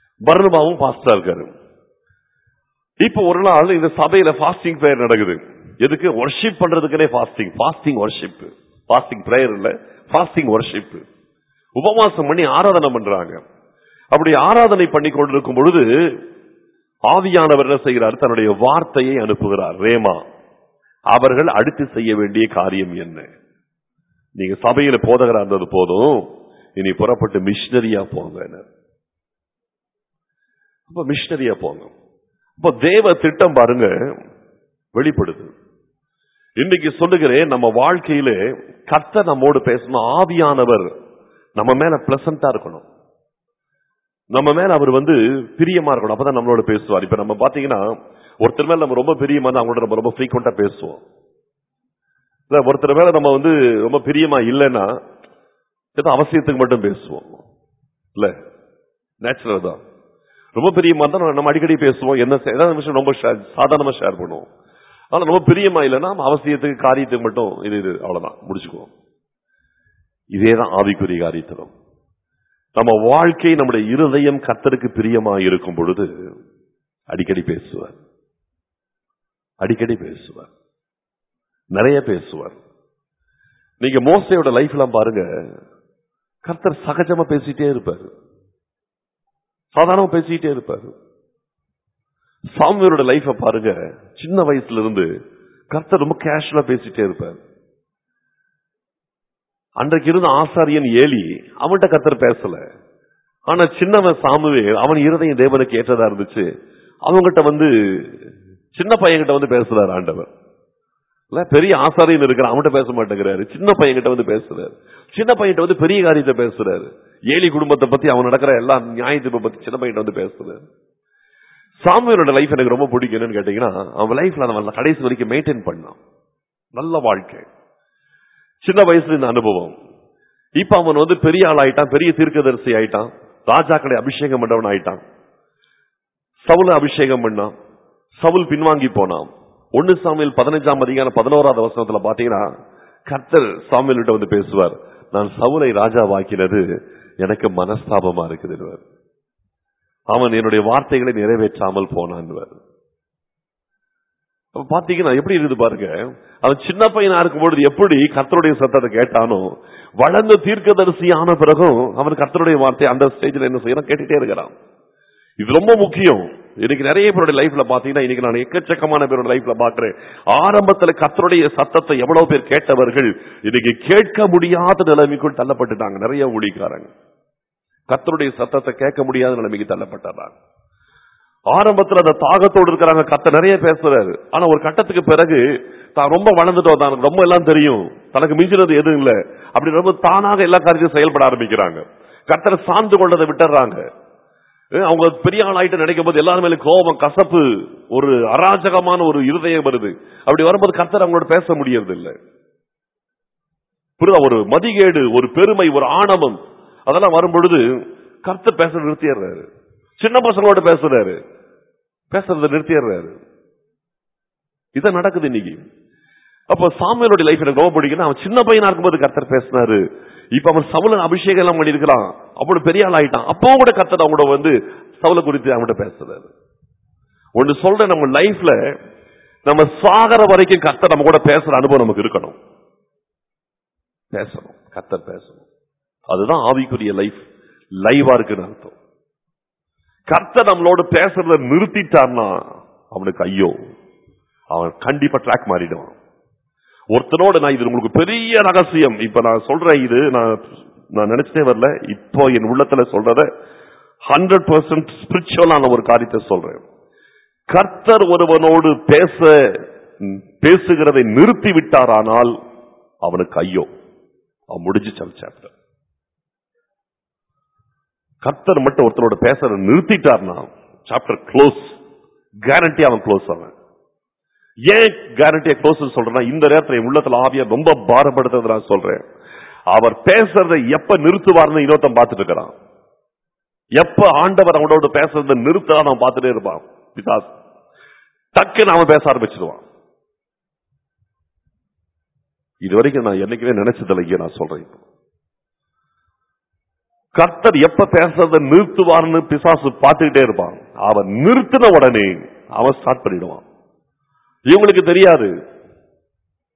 S1: பர்ணபாவும் பாஸ்டா இருக்காரு இப்ப ஒரு நாள் இந்த சபையில ஃபாஸ்டிங் பிரேயர் நடக்குது எதுக்கு ஒர்ஷிப் பண்றதுக்குனே fasting fasting worship fasting prayer இல்ல ஃபாஸ்டிங் ஒர்ஷிப் உபவாசம் பண்ணி ஆராதனை பண்றாங்க அப்படி ஆராதனை பண்ணி கொண்டிருக்கும் பொழுது ஆவியானவர் என்ன செய்கிறார் தன்னுடைய வார்த்தையை அனுப்புகிறார் ரேமா அவர்கள் அடுத்து செய்ய வேண்டிய காரியம் என்ன நீங்க சபையில போதகரா இருந்தது போதும் இனி புறப்பட்டு மிஷினரியா போங்க அப்ப மிஷினரியா போங்க அப்ப தேவ திட்டம் பாருங்க வெளிப்படுது இன்னைக்கு சொல்லுகிறேன் நம்ம வாழ்க்கையில கர்த்தர் நம்மோடு பேசணும் ஆவியானவர் நம்ம மேல பிளசண்டா இருக்கணும் நம்ம மேல அவர் வந்து பிரியமா இருக்கணும் அப்பதான் நம்மளோட பேசுவார் இப்ப நம்ம பாத்தீங்கன்னா ஒருத்தர் மேல நம்ம ரொம்ப பிரியமா இருந்தா அவங்களோட நம்ம ரொம்ப ஃப்ரீக்வெண்டா பேசுவோம் இல்ல ஒருத்தர் மேல நம்ம வந்து ரொம்ப பிரியமா இல்லைன்னா ஏதோ அவசியத்துக்கு மட்டும் பேசுவோம் இல்ல நேச்சுரல் தான் ரொம்ப பிரியமா இருந்தா நம்ம அடிக்கடி பேசுவோம் என்ன செய்- ஏதாவது விஷயம் ரொம்ப share- சாதாரணமா ஷேர் பண்ணுவோம் ஆனா ரொம்ப பிரியமா இல்லைன்னா நம்ம அவசியத்துக்கு காரியத்துக்கு மட்டும் இது இது அவ்வளவுதான் முடிச்சுக்குவோம் இதேதான் ஆவிக்குரிய காரியத்திலும் நம்ம வாழ்க்கை நம்முடைய இருதயம் கர்த்தருக்கு பிரியமா இருக்கும் பொழுது அடிக்கடி பேசுவார் அடிக்கடி பேசுவார் நிறைய பேசுவார் நீங்க மோசையோட லைஃப் எல்லாம் பாருங்க கர்த்தர் சகஜமா பேசிட்டே இருப்பாரு சாதாரணமா பேசிட்டே இருப்பாரு சாமியோட லைஃப பாருங்க சின்ன வயசுல இருந்து கர்த்தர் ரொம்ப கேஷுவலா பேசிட்டே இருப்பார் அன்றைக்கு இருந்த ஆசாரியன் ஏலி அவன்கிட்ட கர்த்தர் பேசல ஆனா சின்னவன் சாமுவே அவன் இருதயம் தேவனுக்கு ஏற்றதா இருந்துச்சு அவங்ககிட்ட வந்து சின்ன பையன்கிட்ட வந்து பேசுறாரு ஆண்டவர் இல்ல பெரிய ஆசாரியன் இருக்கிற அவன்கிட்ட பேச மாட்டேங்கிறாரு சின்ன பையன்கிட்ட வந்து பேசுறாரு சின்ன பையன்கிட்ட வந்து பெரிய காரியத்தை பேசுறாரு ஏலி குடும்பத்தை பத்தி அவன் நடக்கிற எல்லா நியாயத்தை பத்தி சின்ன பையன்கிட்ட வந்து பேசுறாரு சாமுவேலோட லைஃப் எனக்கு ரொம்ப பிடிக்கும் என்னன்னு கேட்டீங்கன்னா அவன் லைஃப்ல அவன் கடைசி வரைக்கும் மெயின்டைன் பண்ணான் நல்ல வாழ்க்கை சின்ன வயசுல இந்த அனுபவம் இப்ப அவன் வந்து பெரிய ஆள் ஆயிட்டான் பெரிய தீர்க்கதரிசி ஆயிட்டான் ராஜாக்களை அபிஷேகம் பண்ணவன் ஆயிட்டான் சவுல அபிஷேகம் பண்ணான் சவுல் பின்வாங்கி போனான் ஒன்னு சாமியில் பதினஞ்சாம் அதிகாரம் பதினோராவது வசனத்துல பாத்தீங்கன்னா கர்த்தர் சாமியல்கிட்ட வந்து பேசுவார் நான் சவுலை ராஜாவாக்கினது எனக்கு மனஸ்தாபமா இருக்குது அவன் என்னுடைய வார்த்தைகளை நிறைவேற்றாமல் போனான் அப்ப பாத்தீங்கன்னா எப்படி இருக்குது பாருங்க அவன் சின்ன பையனா இருக்கும்பொழுது எப்படி கர்த்தருடைய சத்தத்தை கேட்டானோ வளர்ந்த தீர்க்கதரிசி ஆன பிறகும் அவன் கர்த்தருடைய வார்த்தை அந்த ஸ்டேஜ்ல என்ன செய்யறான் கேட்டுட்டே இருக்கிறான் இது ரொம்ப முக்கியம் இன்னைக்கு நிறைய பேருடைய லைஃப்ல பாத்தீங்கன்னா இன்னைக்கு நான் எக்கச்சக்கமான பேரோட லைஃப்ல பாக்குறேன் ஆரம்பத்துல கர்த்தருடைய சத்தத்தை எவ்வளவு பேர் கேட்டவர்கள் இன்னைக்கு கேட்க முடியாத நிலைமைக்குள் தள்ளப்பட்டுட்டாங்க நிறைய ஊழிக்காரங்க கர்த்தருடைய சத்தத்தை கேட்க முடியாத நிலைமைக்கு தள்ளப்பட்டாங்க ஆரம்பத்துல அந்த தாகத்தோடு இருக்கிறாங்க கத்த நிறைய பேசுறாரு ஆனா ஒரு கட்டத்துக்கு பிறகு தான் ரொம்ப வளர்ந்துட்டோம் தனக்கு ரொம்ப எல்லாம் தெரியும் தனக்கு மிஞ்சினது எதுவும் இல்ல அப்படி ரொம்ப தானாக எல்லா காரியத்தையும் செயல்பட ஆரம்பிக்கிறாங்க கத்தரை சார்ந்து கொண்டதை விட்டுறாங்க அஹ் அவங்க பெரிய ஆள் ஆயிட்டு நினைக்கும் போது எல்லாரும் மேல கோபம் கசப்பு ஒரு அராஜகமான ஒரு இருதயம் வருது அப்படி வரும்போது கர்த்தர் அவங்களோட பேச முடியறது இல்ல புரியுதா ஒரு மதிகேடு ஒரு பெருமை ஒரு ஆணவம் அதெல்லாம் வரும் பொழுது கர்த்தர் பேச நிறுத்திடுறாரு சின்ன பசங்களோட பேசுறாரு பேசுறத நிறுத்திடுறாரு இதான் நடக்குது இன்னைக்கு அப்ப சாமியலுடைய லைஃப் எனக்கு ரொம்ப பிடிக்கும் அவன் சின்ன பையனா இருக்கும்போது கர்த்தர் பேசினாரு இப்ப அவன் சவுலன் அபிஷேகம் எல்லாம் பண்ணிருக்கிறான் அவ்வளவு பெரிய ஆள் ஆயிட்டான் அப்பவும் கூட கர்த்தர் அவங்களோட வந்து சவுல குறித்து அவங்கள்ட்ட பேசுறாரு ஒன்னு சொல்றேன் நம்ம லைஃப்ல நம்ம சாகர வரைக்கும் கர்த்தர் நம்ம கூட பேசுற அனுபவம் நமக்கு இருக்கணும் பேசணும் கர்த்தர் பேசணும் அதுதான் ஆவிக்குரிய லைஃப் லைவா இருக்குன்னு அர்த்தம் கர்த்தர் நம்மளோட பேசுறத நிறுத்திட்டான்னா அவனுக்கு ஐயோ அவன் கண்டிப்பா ட்ராக் மாறிடுவான் ஒருத்தனோட நான் இது உங்களுக்கு பெரிய ரகசியம் இப்ப நான் சொல்றேன் இது நான் நான் நினைச்சிட்டே வரல இப்போ என் உள்ளத்துல சொல்றத ஹண்ட்ரட் பர்சன்ட் ஸ்பிரிச்சுவலான ஒரு காரியத்தை சொல்றேன் கர்த்தர் ஒருவனோடு பேச ம், பேசுகிறதை நிறுத்தி விட்டாரானால் அவனுக்கு ஐயோ அவன் முடிஞ்சு சாப்டர் கர்த்தர் மட்டும் ஒருத்தரோட பேசுறத நிறுத்திட்டார்னா சாப்டர் க்ளோஸ் கேரண்டி அவன் க்ளோஸ் அவன் ஏன் கேரண்டியா க்ளோஸ் சொல்றேன்னா இந்த நேரத்துல என் உள்ளத்துல ஆவியா ரொம்ப பாரப்படுத்துறது நான் சொல்றேன் அவர் பேசுறதை எப்ப நிறுத்துவார்னு இன்னொருத்தன் பார்த்துட்டு இருக்கிறான் எப்ப ஆண்டவர் அவனோட பேசுறதை நிறுத்தலாம் அவன் பார்த்துட்டே இருப்பான் பிசாஸ் டக்குன்னு அவன் பேச ஆரம்பிச்சிருவான் இது வரைக்கும் நான் என்னைக்குமே நினைச்சதில்லை இங்க நான் சொல்றேன் இப்போ. கர்த்தர் எப்ப பேசுறதை நிறுத்துவார்னு பிசாசு பார்த்துக்கிட்டே இருப்பான் அவன் நிறுத்தின உடனே அவன் ஸ்டார்ட் பண்ணிடுவான் இவங்களுக்கு தெரியாது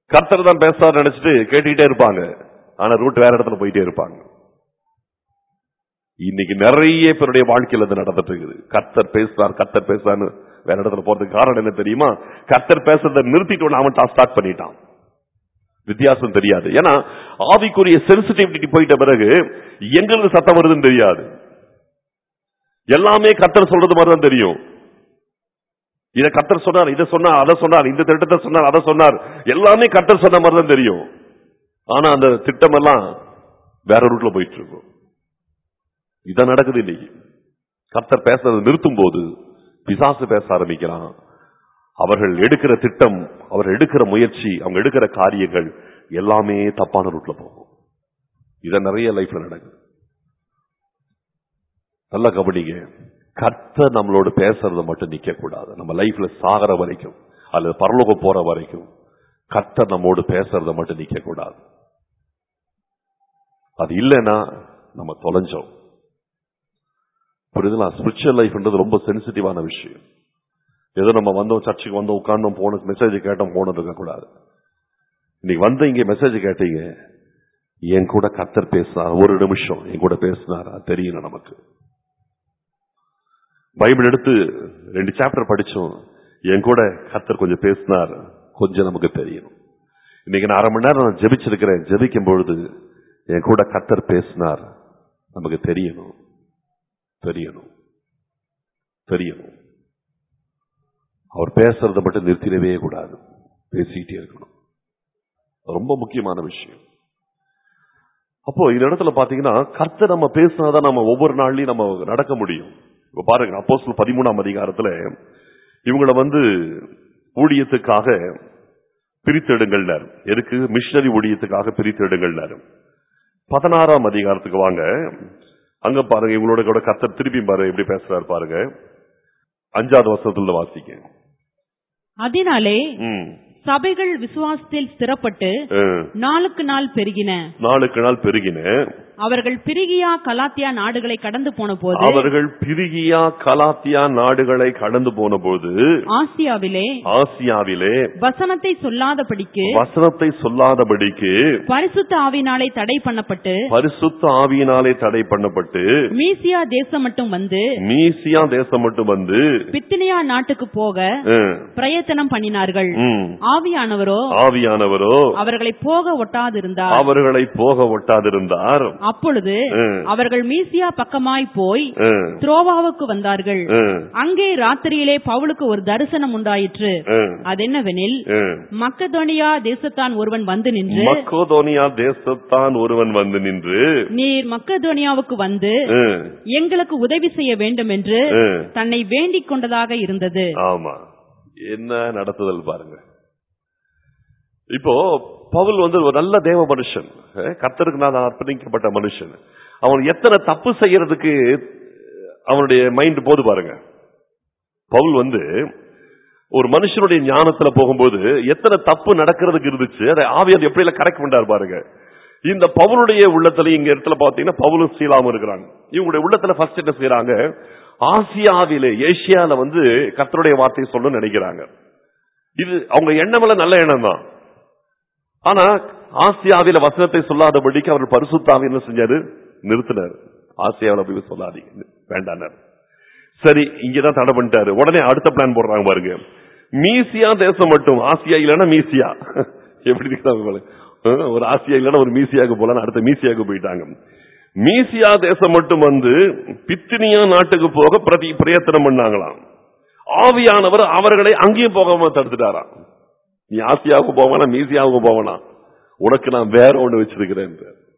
S1: கர்த்தர் தான் பேசுறாரு நினைச்சிட்டு கேட்டுக்கிட்டே இருப்பாங்க ஆனா ரூட் வேற இடத்துல போயிட்டே இருப்பாங்க இன்னைக்கு நிறைய பேருடைய வாழ்க்கையில அது நடந்துட்டு இருக்குது கர்த்தர் பேசுறார் கர்த்தர் பேசுறான்னு வேற இடத்துல போறதுக்கு காரணம் என்ன தெரியுமா கர்த்தர் பேசுறதை நிறுத்திட்டு அவன் ஸ்டார்ட் பண்ணிட்டான் வித்தியாசம் தெரியாது ஏன்னா ஆவிக்குரிய சென்சிட்டிவிட்டி போயிட்ட பிறகு எங்களுக்கு சத்தம் வருதுன்னு தெரியாது எல்லாமே கர்த்தர் சொல்றது மாதிரி தான் தெரியும் இத கர்த்தர் சொன்னார் இதை சொன்னார் அதை சொன்னார் இந்த திட்டத்தை சொன்னார் அதை சொன்னார் எல்லாமே கர்த்தர் சொன்ன மாதிரி தான் தெரியும் ஆனா அந்த திட்டம் எல்லாம் வேற ரூட்ல போயிட்டு இருக்கும் இதான் நடக்குது இன்னைக்கு கர்த்தர் பேசுறதை நிறுத்தும் போது பிசாசு பேச ஆரம்பிக்கிறான் அவர்கள் எடுக்கிற திட்டம் அவர் எடுக்கிற முயற்சி அவங்க எடுக்கிற காரியங்கள் எல்லாமே தப்பான ரூட்ல போகும் இத நிறைய லைஃப்ல நடக்குது நல்ல கவனிங்க கர்த்தர் நம்மளோட பேசுறத மட்டும் நிக்க கூடாது நம்ம லைஃப்ல சாகர வரைக்கும் அல்லது பரலோகம் போற வரைக்கும் கர்த்தர் நம்மோடு பேசுறத மட்டும் நிக்க கூடாது அது இல்லைன்னா நம்ம தொலைஞ்சோம் புரியுதுங்களா ஸ்பிரிச்சுவல் லைஃப்ன்றது ரொம்ப சென்சிட்டிவான விஷயம் ஏதோ நம்ம வந்தோம் சர்ச்சுக்கு வந்தோம் உட்கார்ந்தோம் போனோம் மெசேஜ் கேட்டோம் போனோம் இருக்க கூடாது இன்னைக்கு வந்து இங்க மெசேஜ் கேட்டீங்க என் கூட கத்தர் பேசினார் ஒரு நிமிஷம் என் கூட பேசினாரா தெரியல நமக்கு பைபிள் எடுத்து ரெண்டு சாப்டர் படிச்சோம் என் கூட கத்தர் கொஞ்சம் பேசினார் கொஞ்சம் நமக்கு தெரியணும் இன்னைக்கு நான் அரை மணி நேரம் நான் ஜெபிச்சிருக்கிறேன் ஜெபிக்கும் பொழுது என் கூட கத்தர் பேசினார் நமக்கு தெரியணும் தெரியணும் தெரியணும் அவர் பேசுறத மட்டும் நிறுத்திடவே கூடாது பேசிக்கிட்டே இருக்கணும் ரொம்ப முக்கியமான விஷயம் அப்போ இந்த இடத்துல பாத்தீங்கன்னா கர்த்தர் நம்ம பேசினாதான் நம்ம ஒவ்வொரு நாள்லயும் நம்ம நடக்க முடியும் இப்ப பாருங்க அப்போ பதிமூணாம் அதிகாரத்துல இவங்கள வந்து ஊழியத்துக்காக பிரித்தெடுங்கள்னார் எதுக்கு மிஷனரி ஊழியத்துக்காக பிரித்தெடுங்கள்னார் பதினாறாம் அதிகாரத்துக்கு வாங்க அங்க பாருங்க இவங்களோட கூட கர்த்தர் திருப்பி பாருங்க எப்படி பேசுறாரு பாருங்க அஞ்சாவது வருஷத்துல வாசிக்க
S2: அதனாலே
S1: ம்.
S2: சபைகள் விசுவாசத்தில் ஸ்திரப்பட்டு
S1: அஹ்.
S2: நாளுக்கு நாள் பெருகின
S1: நாளுக்கு நாள் பெருகின
S2: அவர்கள் பிரிகியா கலாத்தியா நாடுகளை கடந்து போன போது
S1: அவர்கள் பிரிகியா கலாத்தியா நாடுகளை கடந்து போன போது
S2: ஆசியாவிலே
S1: ஆசியாவிலே
S2: வசனத்தை சொல்லாதபடிக்கு
S1: வசனத்தை சொல்லாதபடிக்கு
S2: பரிசுத்த ஆவினாலே தடை பண்ணப்பட்டு
S1: பரிசுத்த ஆவியினாலே தடை பண்ணப்பட்டு
S2: மீசியா தேசம் மட்டும் வந்து
S1: மீசியா தேசம் மட்டும் வந்து
S2: பித்தினியா நாட்டுக்கு போக
S1: அஹ்,
S2: பிரயத்தனம் பண்ணினார்கள்
S1: ம்,
S2: ஆவியானவரோ
S1: ஆவியானவரோ
S2: அவர்களை போக ஒட்டாதிருந்தார்
S1: அவர்களை போக ஒட்டாதிருந்தார்
S2: அப்பொழுது
S1: அஹ்,
S2: அவர்கள் மீசியா பக்கமாய் போய்
S1: அஹ்,
S2: துரோவாவுக்கு வந்தார்கள்
S1: அஹ்,
S2: அங்கே ராத்திரியிலே பவுலுக்கு ஒரு தரிசனம் உண்டாயிற்று
S1: அஹ்,
S2: அதென்னவெனில்
S1: அஹ்.
S2: மக்கதோனியா தேசத்தான் ஒருவன் வந்து நின்று
S1: மக்கோதோனியா தேசத்தான் ஒருவன் வந்து நின்று
S2: நீர் மக்கதோனியாவுக்கு வந்து
S1: அஹ்,
S2: எங்களுக்கு உதவி செய்ய வேண்டும் என்று
S1: அஹ்,
S2: தன்னை வேண்டிக் கொண்டதாக இருந்தது
S1: ஆமா என்ன நடத்துதல் பாருங்க இப்போ பவுல் வந்து ஒரு நல்ல தேவ மனுஷன் அஹ், கர்த்தருக்கு நான் அர்ப்பணிக்கப்பட்ட மனுஷன் அவன் எத்தனை தப்பு செய்யறதுக்கு அவனுடைய மைண்ட் போது பாருங்க பவுல் வந்து ஒரு மனுஷனுடைய ஞானத்துல போகும்போது எத்தனை தப்பு நடக்கிறதுக்கு இருந்துச்சு அதை ஆவியார் எப்படி எல்லாம் கரெக்ட் பண்றாரு பாருங்க இந்த பவுலுடைய உள்ளத்துல இங்க இடத்துல பாத்தீங்கன்னா பவுலும் சீலாமும் இருக்கிறாங்க இவங்களுடைய உள்ளத்துல ஃபர்ஸ்ட் என்ன செய்யறாங்க ஆசியாவிலே ஏசியால வந்து கர்த்தருடைய வார்த்தையை சொல்லணும்னு நினைக்கிறாங்க இது அவங்க எண்ணமெல்லாம் நல்ல எண்ணம் தான் ஆனா ஆசியாவில வசனத்தை சொல்லாதபடிக்கு அவர் பரிசுத்தாவி என்ன செஞ்சாரு நிறுத்தினார் ஆசியாவில் போய் சொல்லாதீங்க வேண்டானார் சரி இங்கதான் தடை பண்ணிட்டாரு உடனே அடுத்த பிளான் போடுறாங்க பாருங்க மீசியா தேசம் மட்டும் ஆசியா இல்லைன்னா மீசியா எப்படி இருக்கிறாங்க பாருங்க. அஹ், ஒரு ஆசியா இல்லைன்னா ஒரு மீசியாவுக்கு போலாம் அடுத்த மீசியாவுக்கு போயிட்டாங்க மீசியா தேசம் மட்டும் வந்து பித்தினியா நாட்டுக்கு போக பிரதி பிரயத்தனம் பண்ணாங்களாம் ஆவியானவர் அவர்களை அங்கேயும் போகாம தடுத்துட்டாராம் நீ ஆசியாவுக்கு போவானா மீசியாவுக்கு போவனா உனக்கு நான் வேற ஒண்ணு வச்சிருக்கிறேன்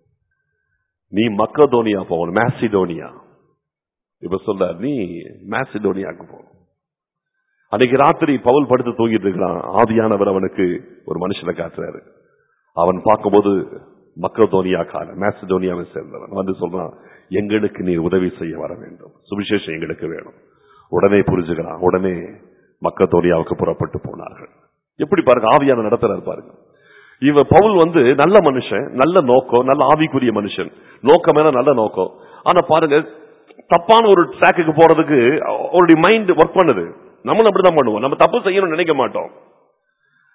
S1: நீ மக்கதோனியா போகணும் மேசிடோனியா இப்ப சொல்ற நீ மேசிடோனியாவுக்கு போ அன்னைக்கு ராத்திரி பவுல் படுத்து தூங்கிட்டு இருக்கிறான் ஆவியானவர் அவனுக்கு ஒரு மனுஷனை காட்டுறாரு அவன் பார்க்கும்போது மக்கதோனியாக்கான மேசிடோனியாவை சேர்ந்தவன் வந்து சொல்றான் எங்களுக்கு நீர் உதவி செய்ய வர வேண்டும் சுவிசேஷம் எங்களுக்கு வேணும் உடனே புரிஞ்சுக்கிறான் உடனே மக்கதோனியாவுக்கு புறப்பட்டு போனார்கள் எப்படி பாருங்க ஆவியான நடத்துறாரு பாருங்க இவ பவுல் வந்து நல்ல மனுஷன் நல்ல நோக்கம் நல்ல ஆவிக்குரிய மனுஷன் நோக்கம் மேல நல்ல நோக்கம் ஆனா பாருங்க தப்பான ஒரு ட்ராக்குக்கு போறதுக்கு அவருடைய மைண்ட் ஒர்க் பண்ணுது நம்மளும் அப்படிதான் பண்ணுவோம் நம்ம தப்பு செய்யணும்னு நினைக்க மாட்டோம்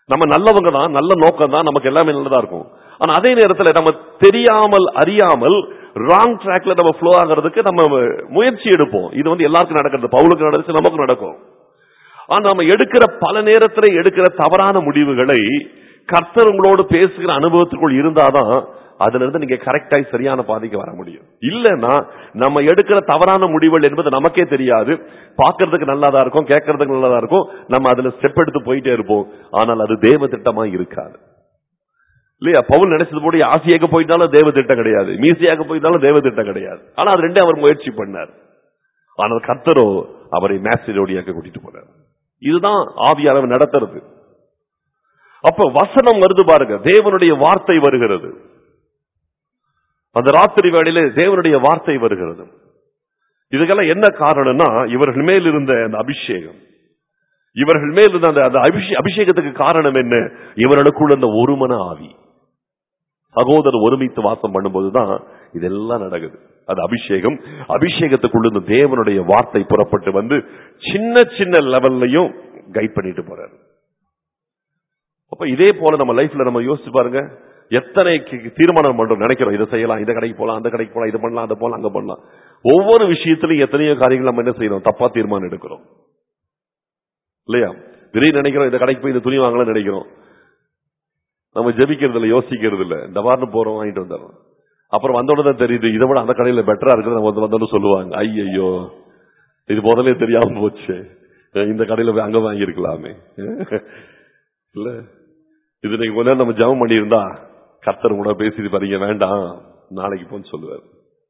S1: நம்ம நல்லவங்க தான் நல்ல நோக்கம் தான் நமக்கு எல்லாமே நல்லதா இருக்கும் ஆனா அதே நேரத்துல நம்ம தெரியாமல் அறியாமல் ராங் ட்ராக்ல நம்ம ஃப்ளோ ஆகிறதுக்கு நம்ம முயற்சி எடுப்போம் இது வந்து எல்லாருக்கும் நடக்கிறது பவுலுக்கு நடந்துச்சு நமக்கு நடக்கும் ஆனா நம்ம எடுக்கிற பல நேரத்துல எடுக்கிற தவறான முடிவுகளை கர்த்தர் உங்களோடு பேசுகிற அனுபவத்துக்குள் இருந்தாதான் அதுல இருந்து நீங்க கரெக்டாய் சரியான பாதைக்கு வர முடியும் இல்லைன்னா நம்ம எடுக்கிற தவறான முடிவுகள் என்பது நமக்கே தெரியாது பார்க்கிறதுக்கு நல்லதா இருக்கும் கேட்கறதுக்கு நல்லதா இருக்கும் நம்ம அதுல ஸ்டெப் எடுத்து போயிட்டே இருப்போம் ஆனால் அது தேவ திட்டமா இருக்காது இல்லையா பவுல் நினைச்சது போல ஆசியாக போயிட்டாலும் தேவ திட்டம் கிடையாது மீசியாக போயிட்டாலும் தேவ திட்டம் கிடையாது ஆனா அது ரெண்டே அவர் முயற்சி பண்ணார் ஆனால் கர்த்தரோ அவரை மேசிடோடியாக்க கூட்டிட்டு போனார் இதுதான் ஆவியானவர் நடத்துறது அப்ப வசனம் வருது பாருங்க தேவனுடைய வார்த்தை வருகிறது அந்த ராத்திரி வேளையில தேவனுடைய வார்த்தை வருகிறது இதுக்கெல்லாம் என்ன காரணம்னா இவர்கள் மேல் இருந்த அந்த அபிஷேகம் இவர்கள் மேல் இருந்த அந்த அந்த அபிஷே- அபிஷேகத்துக்கு காரணம் என்ன இவர்களுக்குள்ள அந்த ஒருமன ஆவி சகோதரர் ஒருமித்து வாசம் பண்ணும்போதுதான் இதெல்லாம் நடக்குது அது அபிஷேகம் அபிஷேகத்துக்குள்ள இந்த தேவனுடைய வார்த்தை புறப்பட்டு வந்து சின்ன சின்ன லெவல்லையும் கைட் பண்ணிட்டு போறாரு அப்ப இதே போல நம்ம லைஃப்ல நம்ம யோசிச்சு பாருங்க எத்தனை கி- தீர்மானம் பண்றோம் நினைக்கிறோம் இதை செய்யலாம் இந்த கடைக்கு போலாம் அந்த கடைக்கு போலாம் இது பண்ணலாம் அதை போலாம் அங்க பண்ணலாம் ஒவ்வொரு விஷயத்திலும் எத்தனையோ காரியங்கள் நம்ம என்ன செய்யறோம் தப்பா தீர்மானம் எடுக்கிறோம் இல்லையா திடீர்னு நினைக்கிறோம் இந்த கடைக்கு போய் இந்த துணி வாங்கலாம்னு நினைக்கிறோம் நம்ம ஜெபிக்கிறது இல்ல யோசிக்கிறது இல்ல இந்த வாரம் போறோம் வாங்கிட்டு வந்துடுறோம் அப்புறம் வந்த உடனே தான் தெரியுது இதை விட அந்த கடையில பெட்டரா இருக்கிறது நம்ம வந்து வந்தோன்னு சொல்லுவாங்க ஐயையோ இது முதல்ல தெரியாம போச்சு இந்த கடையில போய் அங்க வாங்கியிருக்கலாமே இல்ல இது நீங்க கொஞ்ச நேரம் நம்ம ஜெபம் பண்ணியிருந்தா கர்த்தர் கூட பேசிட்டு பாருங்க வேண்டாம் நாளைக்கு போன்னு சொல்லுவார்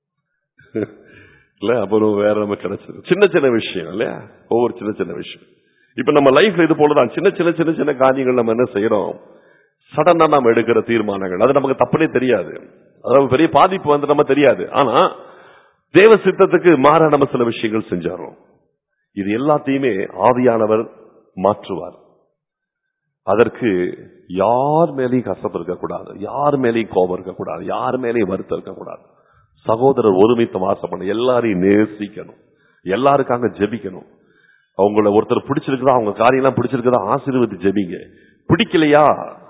S1: இல்ல அப்புறம் வேற நம்ம கிடைச்சது சின்ன சின்ன விஷயம் இல்லையா ஒவ்வொரு சின்ன சின்ன விஷயம் இப்ப நம்ம லைஃப்ல இது போலதான் சின்ன சின்ன சின்ன சின்ன காரியங்கள் நம்ம என்ன செய்யறோம் சடனா நம்ம எடுக்கிற தீர்மானங்கள் அது நமக்கு தப்புனே தெரியாது அதாவது பெரிய பாதிப்பு வந்து நம்ம தெரியாது ஆனா தேவ சித்தத்துக்கு மாற நம்ம சில விஷயங்கள் செஞ்சாரோம் இது எல்லாத்தையுமே ஆவியானவர் மாற்றுவார் அதற்கு யார் மேலேயும் கசப்பு இருக்கக்கூடாது யார் மேலேயும் கோபம் இருக்கக்கூடாது யார் மேலேயும் வருத்தம் இருக்கக்கூடாது சகோதரர் ஒருமித்த வாசம் பண்ண எல்லாரையும் நேசிக்கணும் எல்லாருக்காக ஜெபிக்கணும் அவங்கள ஒருத்தர் பிடிச்சிருக்குதா அவங்க காரியம்லாம் பிடிச்சிருக்குதா ஆசீர்வதி ஜெபிங்க பிடிக்கலையா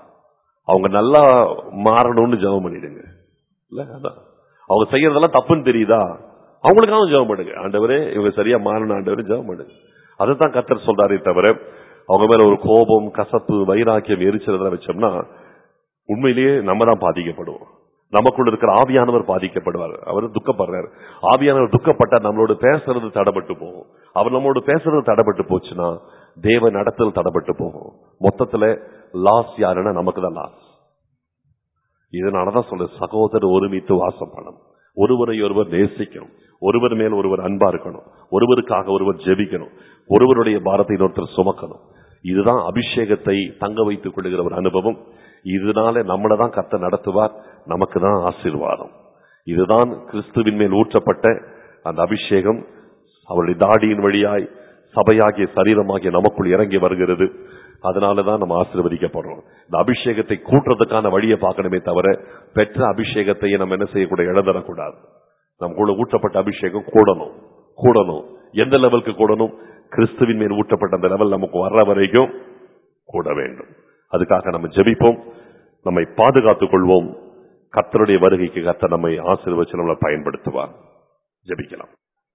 S1: அவங்க நல்லா மாறணும்னு ஜெபம் பண்ணிடுங்க இல்ல அதான் அவங்க செய்யறதெல்லாம் தப்புன்னு தெரியுதா அவங்களுக்காக ஜெபம் பண்ணுங்க ஆண்டவரே இவங்க சரியா மாறணும் ஆண்டவரே ஜெபம் பண்ணுங்க அதுதான் கத்தர் சொல்றாரே தவிர அவங்க மேல ஒரு கோபம் கசப்பு வைராக்கியம் எரிச்சல் வச்சோம்னா உண்மையிலேயே நம்ம தான் பாதிக்கப்படுவோம் நமக்குள்ள இருக்கிற ஆவியானவர் பாதிக்கப்படுவார் அவர் துக்கப்படுறார் ஆவியானவர் துக்கப்பட்டா நம்மளோட பேசுறது தடப்பட்டு போகும் அவர் நம்மளோட பேசுறது தடப்பட்டு போச்சுன்னா தேவ நடத்தல் தடப்பட்டு போகும் மொத்தத்துல லாஸ் யாருன்னா நமக்கு தான் லாஸ் இதனாலதான் சொல்ற சகோதரர் ஒருமித்து வாசம் பண்ணணும் ஒருவரை ஒருவர் நேசிக்கணும் ஒருவர் மேல் ஒருவர் அன்பா இருக்கணும் ஒருவருக்காக ஒருவர் ஜெபிக்கணும் ஒருவருடைய பாரத்தை இன்னொருத்தர் சுமக்கணும் இதுதான் அபிஷேகத்தை தங்க வைத்துக் கொள்ளுகிற ஒரு அனுபவம் இதனால நம்மளை தான் கத்த நடத்துவார் நமக்கு தான் ஆசீர்வாதம் இதுதான் கிறிஸ்துவின் மேல் ஊற்றப்பட்ட அந்த அபிஷேகம் அவருடைய தாடியின் வழியாய் சபையாகிய சரீரமாகிய நமக்குள் இறங்கி வருகிறது அதனாலதான் நம்ம ஆசீர்வதிக்கப்படுறோம் இந்த அபிஷேகத்தை கூட்டுறதுக்கான வழியை பார்க்கணுமே தவிர பெற்ற அபிஷேகத்தை நம்ம என்ன செய்யக்கூட இழந்துடக்கூடாது நமக்குள்ள ஊற்றப்பட்ட அபிஷேகம் கூடணும் கூடணும் எந்த லெவலுக்கு கூடணும் கிறிஸ்துவின் மேல் ஊற்றப்பட்ட அந்த லெவல் நமக்கு வர்ற வரைக்கும் கூட வேண்டும் அதுக்காக நம்ம ஜெபிப்போம் நம்மை பாதுகாத்துக் கொள்வோம் கர்த்தருடைய வருகைக்கு கர்த்தர் நம்மை ஆசீர்வச்சு நம்மளை பயன்படுத்துவார் ஜெபிக்கலாம்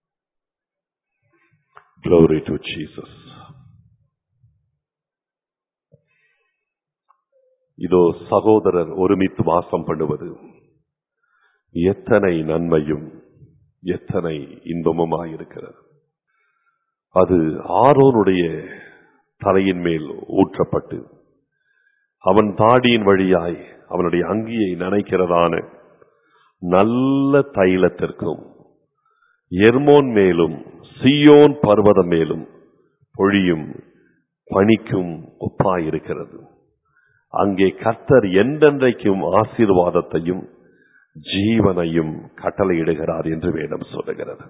S1: Glory to Jesus. இதோ சகோதரர் ஒருமித்து வாசம் பண்ணுவது எத்தனை நன்மையும் எத்தனை இன்பமுமாயிருக்கிறது அது ஆரோனுடைய தலையின் மேல் ஊற்றப்பட்டு அவன் தாடியின் வழியாய் அவனுடைய அங்கியை நனைக்கிறதான நல்ல தைலத்திற்கும் எர்மோன் மேலும் சியோன் பர்வதம் மேலும் பொழியும் பனிக்கும் ஒப்பாயிருக்கிறது அங்கே கர்த்தர் என்றென்றைக்கும் ஆசீர்வாதத்தையும் ஜீவனையும் கட்டளையிடுகிறார் என்று வேதம் சொல்லுகிறது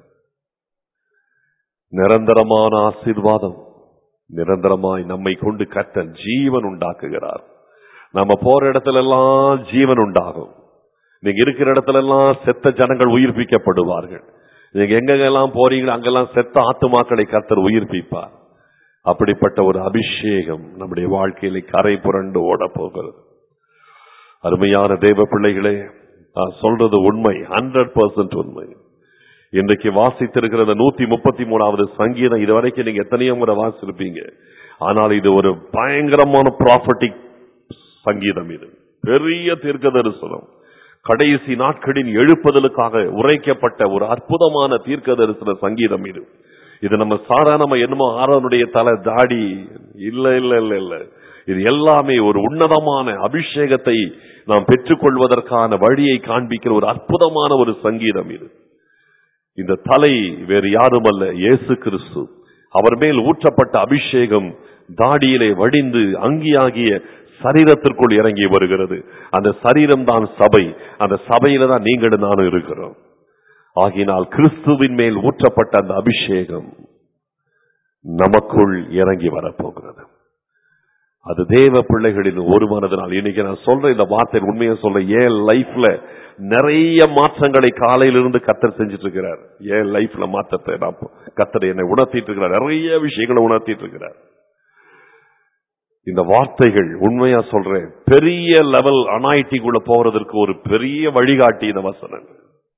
S1: நிரந்தரமான ஆசீர்வாதம் நிரந்தரமாய் நம்மை கொண்டு கர்த்தர் ஜீவன் உண்டாக்குகிறார் நம்ம போற இடத்துல எல்லாம் ஜீவன் உண்டாகும் நீங்க இருக்கிற இடத்துல எல்லாம் செத்த ஜனங்கள் உயிர்ப்பிக்கப்படுவார்கள் நீங்க எங்கெங்கெல்லாம் போறீங்களோ அங்கெல்லாம் செத்த ஆத்துமாக்களை கர்த்தர் உயிர்ப்பிப்பார் அப்படிப்பட்ட ஒரு அபிஷேகம் நம்முடைய வாழ்க்கையில கரை புரண்டு ஓட போகிறது அருமையான தேவ பிள்ளைகளே நான் சொல்றது உண்மை ஹண்ட்ரட் உண்மை இன்றைக்கு வாசித்திருக்கிற நூத்தி முப்பத்தி மூணாவது சங்கீதம் இதுவரைக்கும் நீங்க எத்தனையோ முறை வாசிருப்பீங்க ஆனால் இது ஒரு பயங்கரமான ப்ராஃபட்டிக் சங்கீதம் இது பெரிய தீர்க்க தரிசனம் கடைசி நாட்களின் எழுப்புதலுக்காக உரைக்கப்பட்ட ஒரு அற்புதமான தீர்க்க தரிசன சங்கீதம் இது இது நம்ம சாதாரணமா என்னமோ ஆரோனுடைய தலை தாடி இல்ல இல்ல இல்ல இல்ல இது எல்லாமே ஒரு உன்னதமான அபிஷேகத்தை நாம் பெற்றுக்கொள்வதற்கான வழியை காண்பிக்கிற ஒரு அற்புதமான ஒரு சங்கீதம் இது இந்த தலை வேறு யாரும் அல்ல இயேசு கிறிஸ்து அவர் மேல் ஊற்றப்பட்ட அபிஷேகம் தாடியிலே வடிந்து அங்கியாகிய சரீரத்திற்குள் இறங்கி வருகிறது அந்த சரீரம் தான் சபை அந்த சபையில தான் நீங்களும் நானும் இருக்கிறோம் ஆகினால் கிறிஸ்துவின் மேல் ஊற்றப்பட்ட அந்த அபிஷேகம் நமக்குள் இறங்கி வரப்போகிறது அது தேவ பிள்ளைகளின் ஒரு மனதினால் இன்னைக்கு நான் சொல்ற இந்த வார்த்தை உண்மையை சொல்ற ஏன் லைஃப்ல நிறைய மாற்றங்களை காலையிலிருந்து கத்தர் செஞ்சுட்டு இருக்கிறார் ஏன் லைஃப்ல மாற்றத்தை நான் கத்தர் என்னை உணர்த்திட்டு இருக்கிறார் நிறைய விஷயங்களை உணர்த்திட்டு இருக்கிறார் இந்த வார்த்தைகள் உண்மையா சொல்றேன் பெரிய லெவல் அனாயிட்டிக்குள்ள போறதற்கு ஒரு பெரிய வழிகாட்டி இந்த வசனங்கள்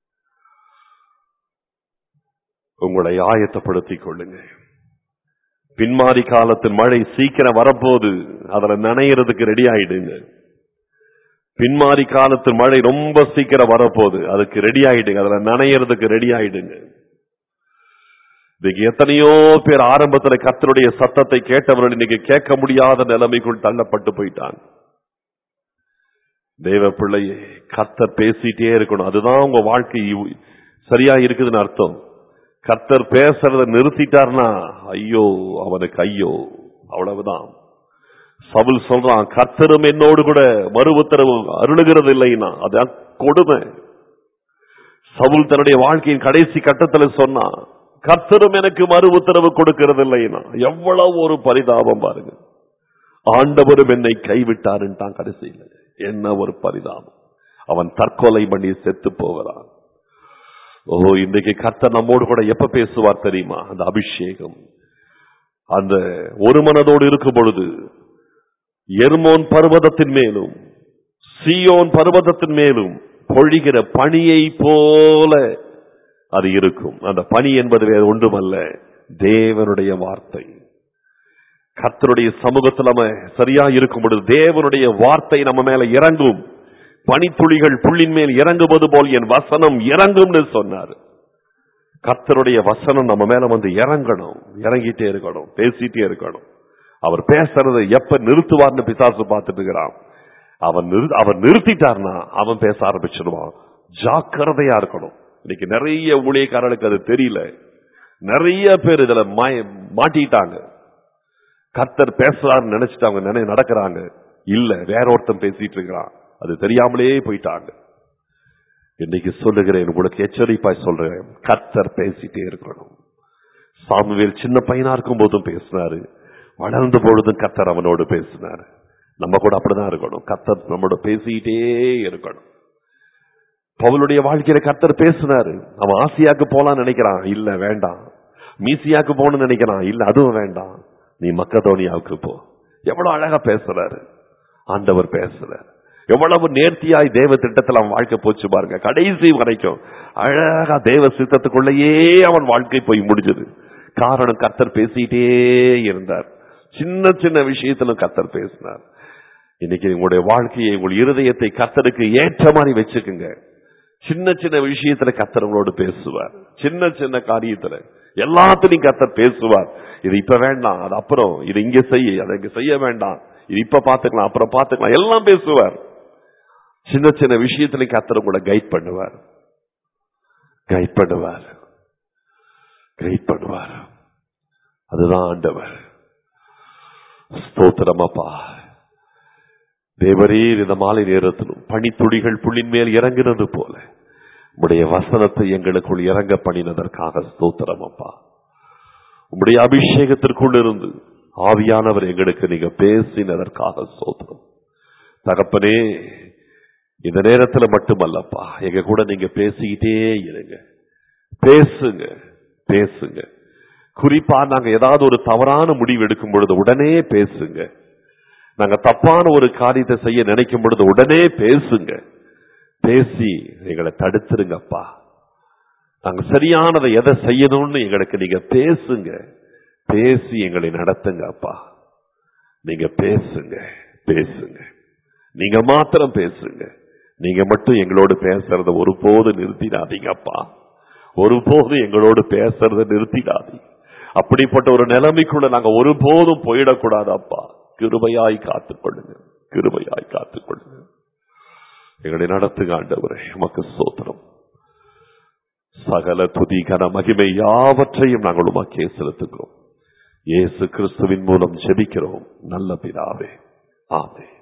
S1: உங்களை ஆயத்தப்படுத்திக் கொள்ளுங்க பின்மாறி காலத்தின் மழை சீக்கிரம் வரப்போது அதுல நனைகிறதுக்கு ரெடி ஆயிடுங்க பின்மாறி காலத்தின் மழை ரொம்ப சீக்கிரம் வரப்போகுது அதுக்கு ரெடி ஆயிடுங்க அதுல நனையறதுக்கு ரெடி ஆயிடுங்க இன்னைக்கு எத்தனையோ பேர் ஆரம்பத்துல கத்தருடைய சத்தத்தை கேட்டவர்கள் இன்னைக்கு கேட்க முடியாத நிலைமைக்குள் தள்ளப்பட்டு போயிட்டாங்க தேவ பிள்ளையே கத்தர் பேசிட்டே இருக்கணும் அதுதான் உங்க வாழ்க்கை இவ்- சரியா இருக்குதுன்னு அர்த்தம் கர்த்தர் பேசுறத நிறுத்திட்டார்னா ஐயோ அவனுக்கு ஐயோ அவ்வளவுதான் சவுல் சொல்றான் கர்த்தரும் என்னோடு கூட மறு உத்தரவு அருளுகிறது இல்லைன்னா அதான் கொடுமை சவுல் தன்னுடைய வாழ்க்கையின் கடைசி கட்டத்துல சொன்னான் கர்த்தரும் எனக்கு மறு உத்தரவு கொடுக்கிறது இல்லைன்னா எவ்வளவு ஒரு பரிதாபம் பாருங்க ஆண்டவரும் என்னை கைவிட்டாருன்ட்டான் கடைசியில் என்ன ஒரு பரிதாபம் அவன் தற்கொலை பண்ணி செத்து போகிறான் ஓ இன்றைக்கு கர்த்தர் நம்மோடு கூட எப்ப பேசுவார் தெரியுமா அந்த அபிஷேகம் அந்த ஒரு மனதோடு இருக்கும் பொழுது எர்மோன் பர்வதத்தின் மேலும் சீயோன் பர்வதத்தின் மேலும் பொழிகிற பனியை போல அது இருக்கும் அந்த பனி என்பது வேறு ஒன்றுமல்ல தேவனுடைய வார்த்தை கர்த்தருடைய சமூகத்தில் நம்ம சரியா இருக்கும் பொழுது தேவனுடைய வார்த்தை நம்ம மேல இறங்கும் பனித்துளிகள் புள்ளின் மேல் இறங்குவது போல் என் வசனம் இறங்கும்னு சொன்னார் கர்த்தருடைய வசனம் நம்ம மேல வந்து இறங்கணும் இறங்கிட்டே இருக்கணும் பேசிட்டே இருக்கணும் அவர் பேசுறதை எப்ப நிறுத்துவார்னு பிசாசு பார்த்துட்டு இருக்கிறான் அவன் நிறு- அவர் நிறுத்திட்டார்னா அவன் பேச ஆரம்பிச்சிடுவான் ஜாக்கிரதையா இருக்கணும் இன்னைக்கு நிறைய ஊழியக்காரர்களுக்கு அது தெரியல நிறைய பேர் இதுல மாய- மாட்டிட்டாங்க கர்த்தர் பேசுறாருன்னு நினைச்சிட்டு அவங்க நினை நடக்கிறாங்க இல்ல வேற ஒருத்தன் பேசிட்டு இருக்கிறான் அது தெரியாமலே போயிட்டாங்க இன்னைக்கு சொல்லுகிறேன் உங்களுக்கு எச்சரிப்பாய் சொல்றேன் கர்த்தர் பேசிட்டே இருக்கணும் சாமுவேல் சின்ன பையனா இருக்கும் போதும் பேசினாரு வளர்ந்த பொழுதும் கர்த்தர் அவனோடு பேசினாரு நம்ம கூட அப்படிதான் இருக்கணும் கர்த்தர் நம்மோட பேசிட்டே இருக்கணும் பவுலுடைய வாழ்க்கையில கர்த்தர் பேசினாரு அவன் ஆசியாக்கு போலான்னு நினைக்கிறான் இல்ல வேண்டாம் மீசியாக்கு போகணும்னு நினைக்கிறான் இல்ல அதுவும் வேண்டாம் நீ மக்கதோனியாவுக்கு போ எவ்வளவு அழகா பேசுறாரு ஆண்டவர் பேசுறாரு எவ்வளவு நேர்த்தியாய் தேவ திட்டத்தில் அவன் வாழ்க்கை போச்சு பாருங்க கடைசி வரைக்கும் அழகா தேவ சித்தத்துக்குள்ளேயே அவன் வாழ்க்கை போய் முடிஞ்சது காரணம் கர்த்தர் பேசிட்டே இருந்தார் சின்ன சின்ன விஷயத்திலும் கர்த்தர் பேசினார் இன்னைக்கு உங்களுடைய வாழ்க்கையை உங்கள் இருதயத்தை கர்த்தருக்கு ஏற்ற மாதிரி வச்சுக்குங்க சின்ன சின்ன விஷயத்துல கர்த்தர் உங்களோடு பேசுவார் சின்ன சின்ன காரியத்துல எல்லாத்துலயும் கர்த்தர் பேசுவார் இது இப்ப வேண்டாம் அது அப்புறம் இது இங்க செய்ய அதை இங்க செய்ய வேண்டாம் இது இப்ப பாத்துக்கலாம் அப்புறம் பாத்துக்கலாம் எல்லாம் பேசுவார் சின்ன சின்ன விஷயத்துல கர்த்தர் உங்களை கைட் பண்ணுவார் கைட் பண்ணுவார் கைட் பண்ணுவார் அதுதான் ஆண்டவர் ஸ்தோத்திரமப்பா தேவரீர் இந்த மாலை நேரத்திலும் பனித்துளிகள் புள்ளின் மேல் இறங்கினது போல உம்முடைய வசனத்தை எங்களுக்குள் இறங்க பண்ணினதற்காக ஸ்தோத்திரம் அப்பா உம்முடைய அபிஷேகத்திற்குள் இருந்து ஆவியானவர் எங்களுக்கு நீங்க பேசினதற்காக ஸ்தோத்திரம் தகப்பனே இந்த நேரத்துல மட்டுமல்லப்பா எங்க கூட நீங்க பேசிக்கிட்டே இருங்க பேசுங்க பேசுங்க குறிப்பா நாங்க ஏதாவது ஒரு தவறான முடிவு எடுக்கும் பொழுது உடனே பேசுங்க நாங்க தப்பான ஒரு காரியத்தை செய்ய நினைக்கும் பொழுது உடனே பேசுங்க பேசி எங்களை தடுத்துருங்கப்பா நாங்க சரியானதை எதை செய்யணும்னு எங்களுக்கு நீங்க பேசுங்க பேசி எங்களை நடத்துங்க அப்பா நீங்க பேசுங்க பேசுங்க நீங்க மாத்திரம் பேசுங்க நீங்க மட்டும் எங்களோடு பேசுறத ஒருபோது நிறுத்திடாதீங்கப்பா ஒருபோதும் எங்களோடு பேசுறத நிறுத்திடாதீங்க அப்படிப்பட்ட ஒரு நிலைமைக்குள்ள நாங்க ஒருபோதும் போயிடக்கூடாது அப்பா கிருபையாய் காத்துக்கொள்ளுங்க கிருபையாய் காத்துக்கொள்ளுங்க எங்களை நடத்துங்க ஆண்டவரே உமக்கு சோத்திரம் சகல துதி கன மகிமை யாவற்றையும் நாங்கள் உமக்கே செலுத்துகிறோம் இயேசு கிறிஸ்துவின் மூலம் ஜெபிக்கிறோம் நல்ல பிதாவே ஆமென்